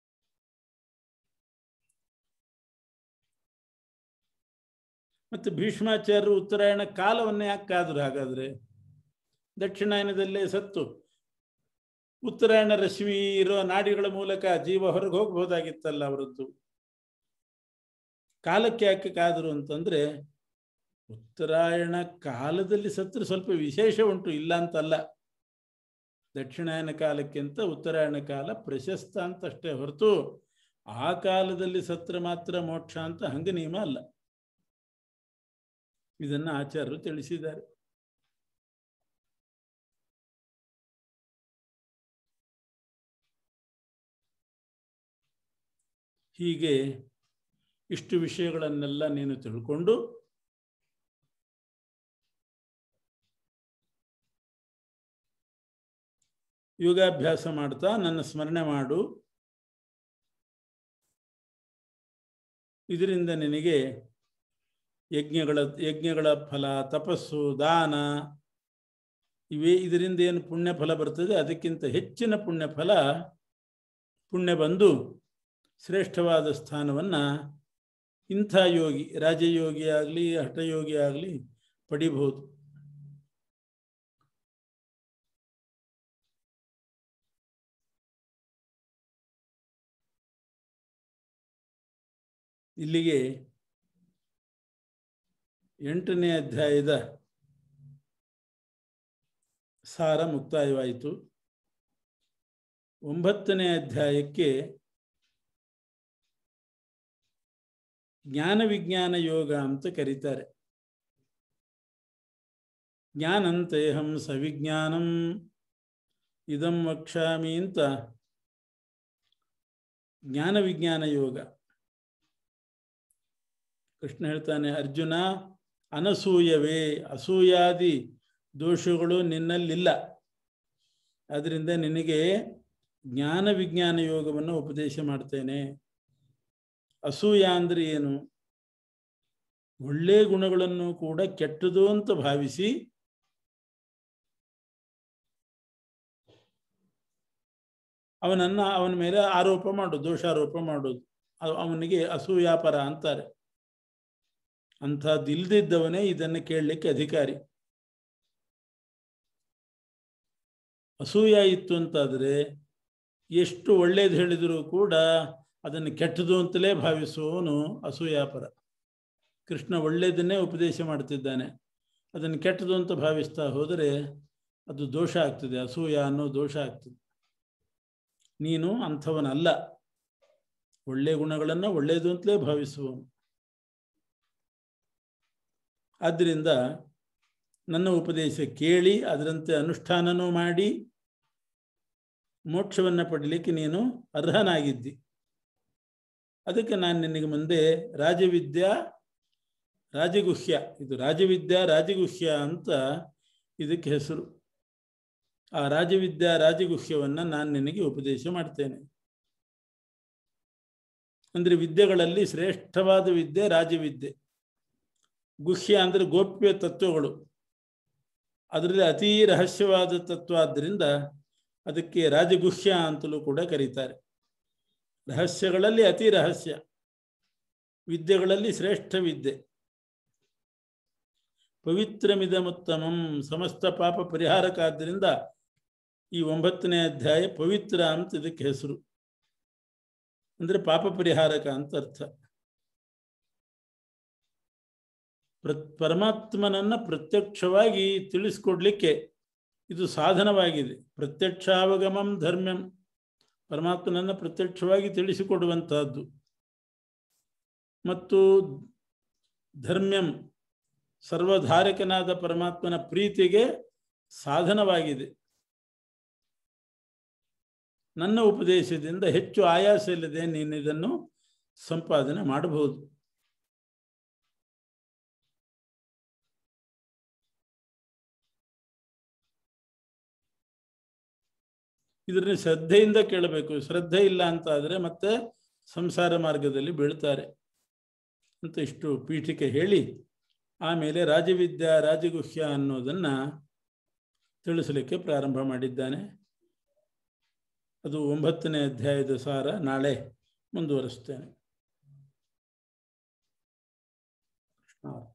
ಮತ್ತು ಭೀಷ್ಮಾಚಾರ್ಯರು ಉತ್ತರಾಯಣ ಕಾಲವನ್ನೇ ಯಾಕಾದ್ರು ಹಾಗಾದ್ರೆ ದಕ್ಷಿಣಾಯನದಲ್ಲೇ ಸತ್ತು ಉತ್ತರಾಯಣ ರಶ್ಮಿ ಇರೋ ನಾಡಿಗಳ ಮೂಲಕ ಜೀವ ಹೊರಗೆ ಹೋಗ್ಬೋದಾಗಿತ್ತಲ್ಲ ಅವರದ್ದು ಕಾಲಕ್ಕೆ ಯಾಕೆ ಕಾದರು ಅಂತಂದ್ರೆ ಉತ್ತರಾಯಣ ಕಾಲದಲ್ಲಿ ಸತ್ರ ಸ್ವಲ್ಪ ವಿಶೇಷ ಉಂಟು ಇಲ್ಲ ಅಂತಲ್ಲ ದಕ್ಷಿಣಾಯನ ಕಾಲಕ್ಕಿಂತ ಉತ್ತರಾಯಣ ಕಾಲ ಪ್ರಶಸ್ತ ಅಂತ ಅಷ್ಟೇ ಹೊರತು ಆ ಕಾಲದಲ್ಲಿ ಸತ್ರ ಮಾತ್ರ ಮೋಕ್ಷ ಅಂತ ಹಂಗ ನಿಯಮ ಅಲ್ಲ ಇದನ್ನ ಆಚಾರ್ಯರು ತಿಳಿಸಿದ್ದಾರೆ ಹೀಗೆ ಇಷ್ಟು ವಿಷಯಗಳನ್ನೆಲ್ಲ ನೀನು ತಿಳ್ಕೊಂಡು ಯೋಗಾಭ್ಯಾಸ ಮಾಡ್ತಾ ನನ್ನ ಸ್ಮರಣೆ ಮಾಡು ಇದರಿಂದ ನಿನಗೆ ಯಜ್ಞಗಳ ಯಜ್ಞಗಳ ಫಲ ತಪಸ್ಸು ದಾನ ಇವೇ ಇದರಿಂದ ಏನು ಪುಣ್ಯ ಫಲ ಬರ್ತದೆ ಅದಕ್ಕಿಂತ ಹೆಚ್ಚಿನ ಪುಣ್ಯ ಫಲ ಪುಣ್ಯ ಬಂದು ಶ್ರೇಷ್ಠವಾದ ಸ್ಥಾನವನ್ನು ಇಂಥ ಯೋಗಿ ರಾಜಯೋಗಿ ಆಗಲಿ ಹಠಯೋಗಿ ಆಗಲಿ ಪಡಿಬಹುದು ಇಲ್ಲಿಗೆ ಎಂಟನೇ ಅಧ್ಯಾಯದ ಸಾರ ಮುಕ್ತಾಯವಾಯಿತು ಒಂಬತ್ತನೇ ಅಧ್ಯಾಯಕ್ಕೆ ಜ್ಞಾನ ವಿಜ್ಞಾನ ಯೋಗ ಅಂತ ಕರೀತಾರೆ ಜ್ಞಾನಂತೇಹಂ ಸವಿಜ್ಞಾನಂ ಇದಂ ವಕ್ಷಾಮಿ ಅಂತ ಜ್ಞಾನ ವಿಜ್ಞಾನ ಯೋಗ ಕೃಷ್ಣ ಹೇಳ್ತಾನೆ ಅರ್ಜುನ ಅನಸೂಯವೇ ಅಸೂಯಾದಿ ದೋಷಗಳು ನಿನ್ನಲ್ಲಿಲ್ಲ ಆದ್ದರಿಂದ ನಿನಗೆ ಜ್ಞಾನ ವಿಜ್ಞಾನ ಯೋಗವನ್ನು ಉಪದೇಶ ಮಾಡ್ತೇನೆ ಅಸೂಯ ಅಂದ್ರೆ ಏನು ಒಳ್ಳೆ ಗುಣಗಳನ್ನು ಕೂಡ ಕೆಟ್ಟದು ಅಂತ ಭಾವಿಸಿ ಅವನನ್ನ ಅವನ ಮೇಲೆ ಆರೋಪ ಮಾಡೋದು ದೋಷಾರೋಪ ಮಾಡೋದು ಅವನಿಗೆ ಅಸೂಯಾಪರ ಅಂತಾರೆ ಅಂಥದ್ದಿಲ್ದಿದ್ದವನೇ ಇದನ್ನು ಕೇಳಲಿಕ್ಕೆ ಅಧಿಕಾರಿ ಅಸೂಯ ಇತ್ತು ಅಂತಾದರೆ ಎಷ್ಟು ಒಳ್ಳೇದು ಹೇಳಿದರೂ ಕೂಡ ಅದನ್ನು ಕೆಟ್ಟದು ಅಂತಲೇ ಭಾವಿಸುವವನು ಅಸೂಯಾಪರ ಕೃಷ್ಣ ಒಳ್ಳೆಯದನ್ನೇ ಉಪದೇಶ ಮಾಡ್ತಿದ್ದಾನೆ ಅದನ್ನು ಕೆಟ್ಟದು ಅಂತ ಭಾವಿಸ್ತಾ ಹೋದರೆ ಅದು ದೋಷ ಆಗ್ತದೆ ಅಸೂಯ ಅನ್ನೋ ದೋಷ ಆಗ್ತದೆ ನೀನು ಅಂಥವನಲ್ಲ ಒಳ್ಳೆ ಗುಣಗಳನ್ನು ಒಳ್ಳೆಯದು ಅಂತಲೇ ಭಾವಿಸುವವನು ಆದ್ದರಿಂದ ನನ್ನ ಉಪದೇಶ ಕೇಳಿ ಅದರಂತೆ ಅನುಷ್ಠಾನನೂ ಮಾಡಿ ಮೋಕ್ಷವನ್ನು ಪಡಲಿಕ್ಕೆ ನೀನು ಅರ್ಹನಾಗಿದ್ದಿ ಅದಕ್ಕೆ ನಾನು ನಿನಗೆ ಮುಂದೆ ರಾಜವಿದ್ಯಾ ರಾಜಗುಹ್ಯ ಇದು ರಾಜವಿದ್ಯಾ ರಾಜಗುಹ್ಯ ಅಂತ ಇದಕ್ಕೆ ಹೆಸರು ಆ ರಾಜವಿದ್ಯಾ ರಾಜಗುಹ್ಯವನ್ನು ನಾನು ನಿನಗೆ ಉಪದೇಶ ಮಾಡ್ತೇನೆ ಅಂದರೆ ವಿದ್ಯೆಗಳಲ್ಲಿ ಶ್ರೇಷ್ಠವಾದ ವಿದ್ಯೆ ರಾಜವಿದ್ಯೆ ಗುಹ್ಯ ಅಂದರೆ ಗೋಪ್ಯ ತತ್ವಗಳು ಅದರಲ್ಲಿ ಅತೀ ರಹಸ್ಯವಾದ ತತ್ವ ಆದ್ದರಿಂದ ಅದಕ್ಕೆ ರಾಜಗುಹ್ಯ ಅಂತಲೂ ಕೂಡ ಕರೀತಾರೆ ರಹಸ್ಯಗಳಲ್ಲಿ ಅತಿ ರಹಸ್ಯ ವಿದ್ಯೆಗಳಲ್ಲಿ ಶ್ರೇಷ್ಠ ವಿದ್ಯೆ ಪವಿತ್ರಮಿದಮುತ್ತಮಂ ಸಮಸ್ತ ಪಾಪ ಪರಿಹಾರಕ್ಕಾದ್ದರಿಂದ ಈ ಒಂಬತ್ತನೇ ಅಧ್ಯಾಯ ಪವಿತ್ರ ಅಂತ ಇದಕ್ಕೆ ಹೆಸರು ಅಂದರೆ ಪಾಪ ಪರಿಹಾರಕ ಅಂತ ಅರ್ಥ ಪ್ರ ಪರಮಾತ್ಮನನ್ನ ಪ್ರತ್ಯಕ್ಷವಾಗಿ ತಿಳಿಸ್ಕೊಡ್ಲಿಕ್ಕೆ ಇದು ಸಾಧನವಾಗಿದೆ ಪ್ರತ್ಯಕ್ಷಾವಗಮಂ ಧರ್ಮ್ಯಂ ಪರಮಾತ್ಮನನ್ನ ಪ್ರತ್ಯಕ್ಷವಾಗಿ ತಿಳಿಸಿಕೊಡುವಂತಹದ್ದು ಮತ್ತು ಧರ್ಮ್ಯಂ ಸರ್ವಧಾರಕನಾದ ಪರಮಾತ್ಮನ ಪ್ರೀತಿಗೆ ಸಾಧನವಾಗಿದೆ ನನ್ನ ಉಪದೇಶದಿಂದ ಹೆಚ್ಚು ಆಯಾಸ ಇಲ್ಲದೆ ನೀನು ಇದನ್ನು ಸಂಪಾದನೆ ಮಾಡಬಹುದು ಇದನ್ನ ಶ್ರದ್ಧೆಯಿಂದ ಕೇಳಬೇಕು ಶ್ರದ್ಧೆ ಇಲ್ಲ ಅಂತ ಆದರೆ ಮತ್ತೆ ಸಂಸಾರ ಮಾರ್ಗದಲ್ಲಿ ಬೀಳ್ತಾರೆ ಅಂತ ಇಷ್ಟು ಪೀಠಿಕೆ ಹೇಳಿ ಆಮೇಲೆ ರಾಜವಿದ್ಯಾ ರಾಜಗುಹ್ಯ ಅನ್ನೋದನ್ನ ತಿಳಿಸಲಿಕ್ಕೆ ಪ್ರಾರಂಭ ಮಾಡಿದ್ದಾನೆ ಅದು ಒಂಬತ್ತನೇ ಅಧ್ಯಾಯದ ಸಾರ ನಾಳೆ ಮುಂದುವರಿಸ್ತೇನೆ ಕೃಷ್ಣ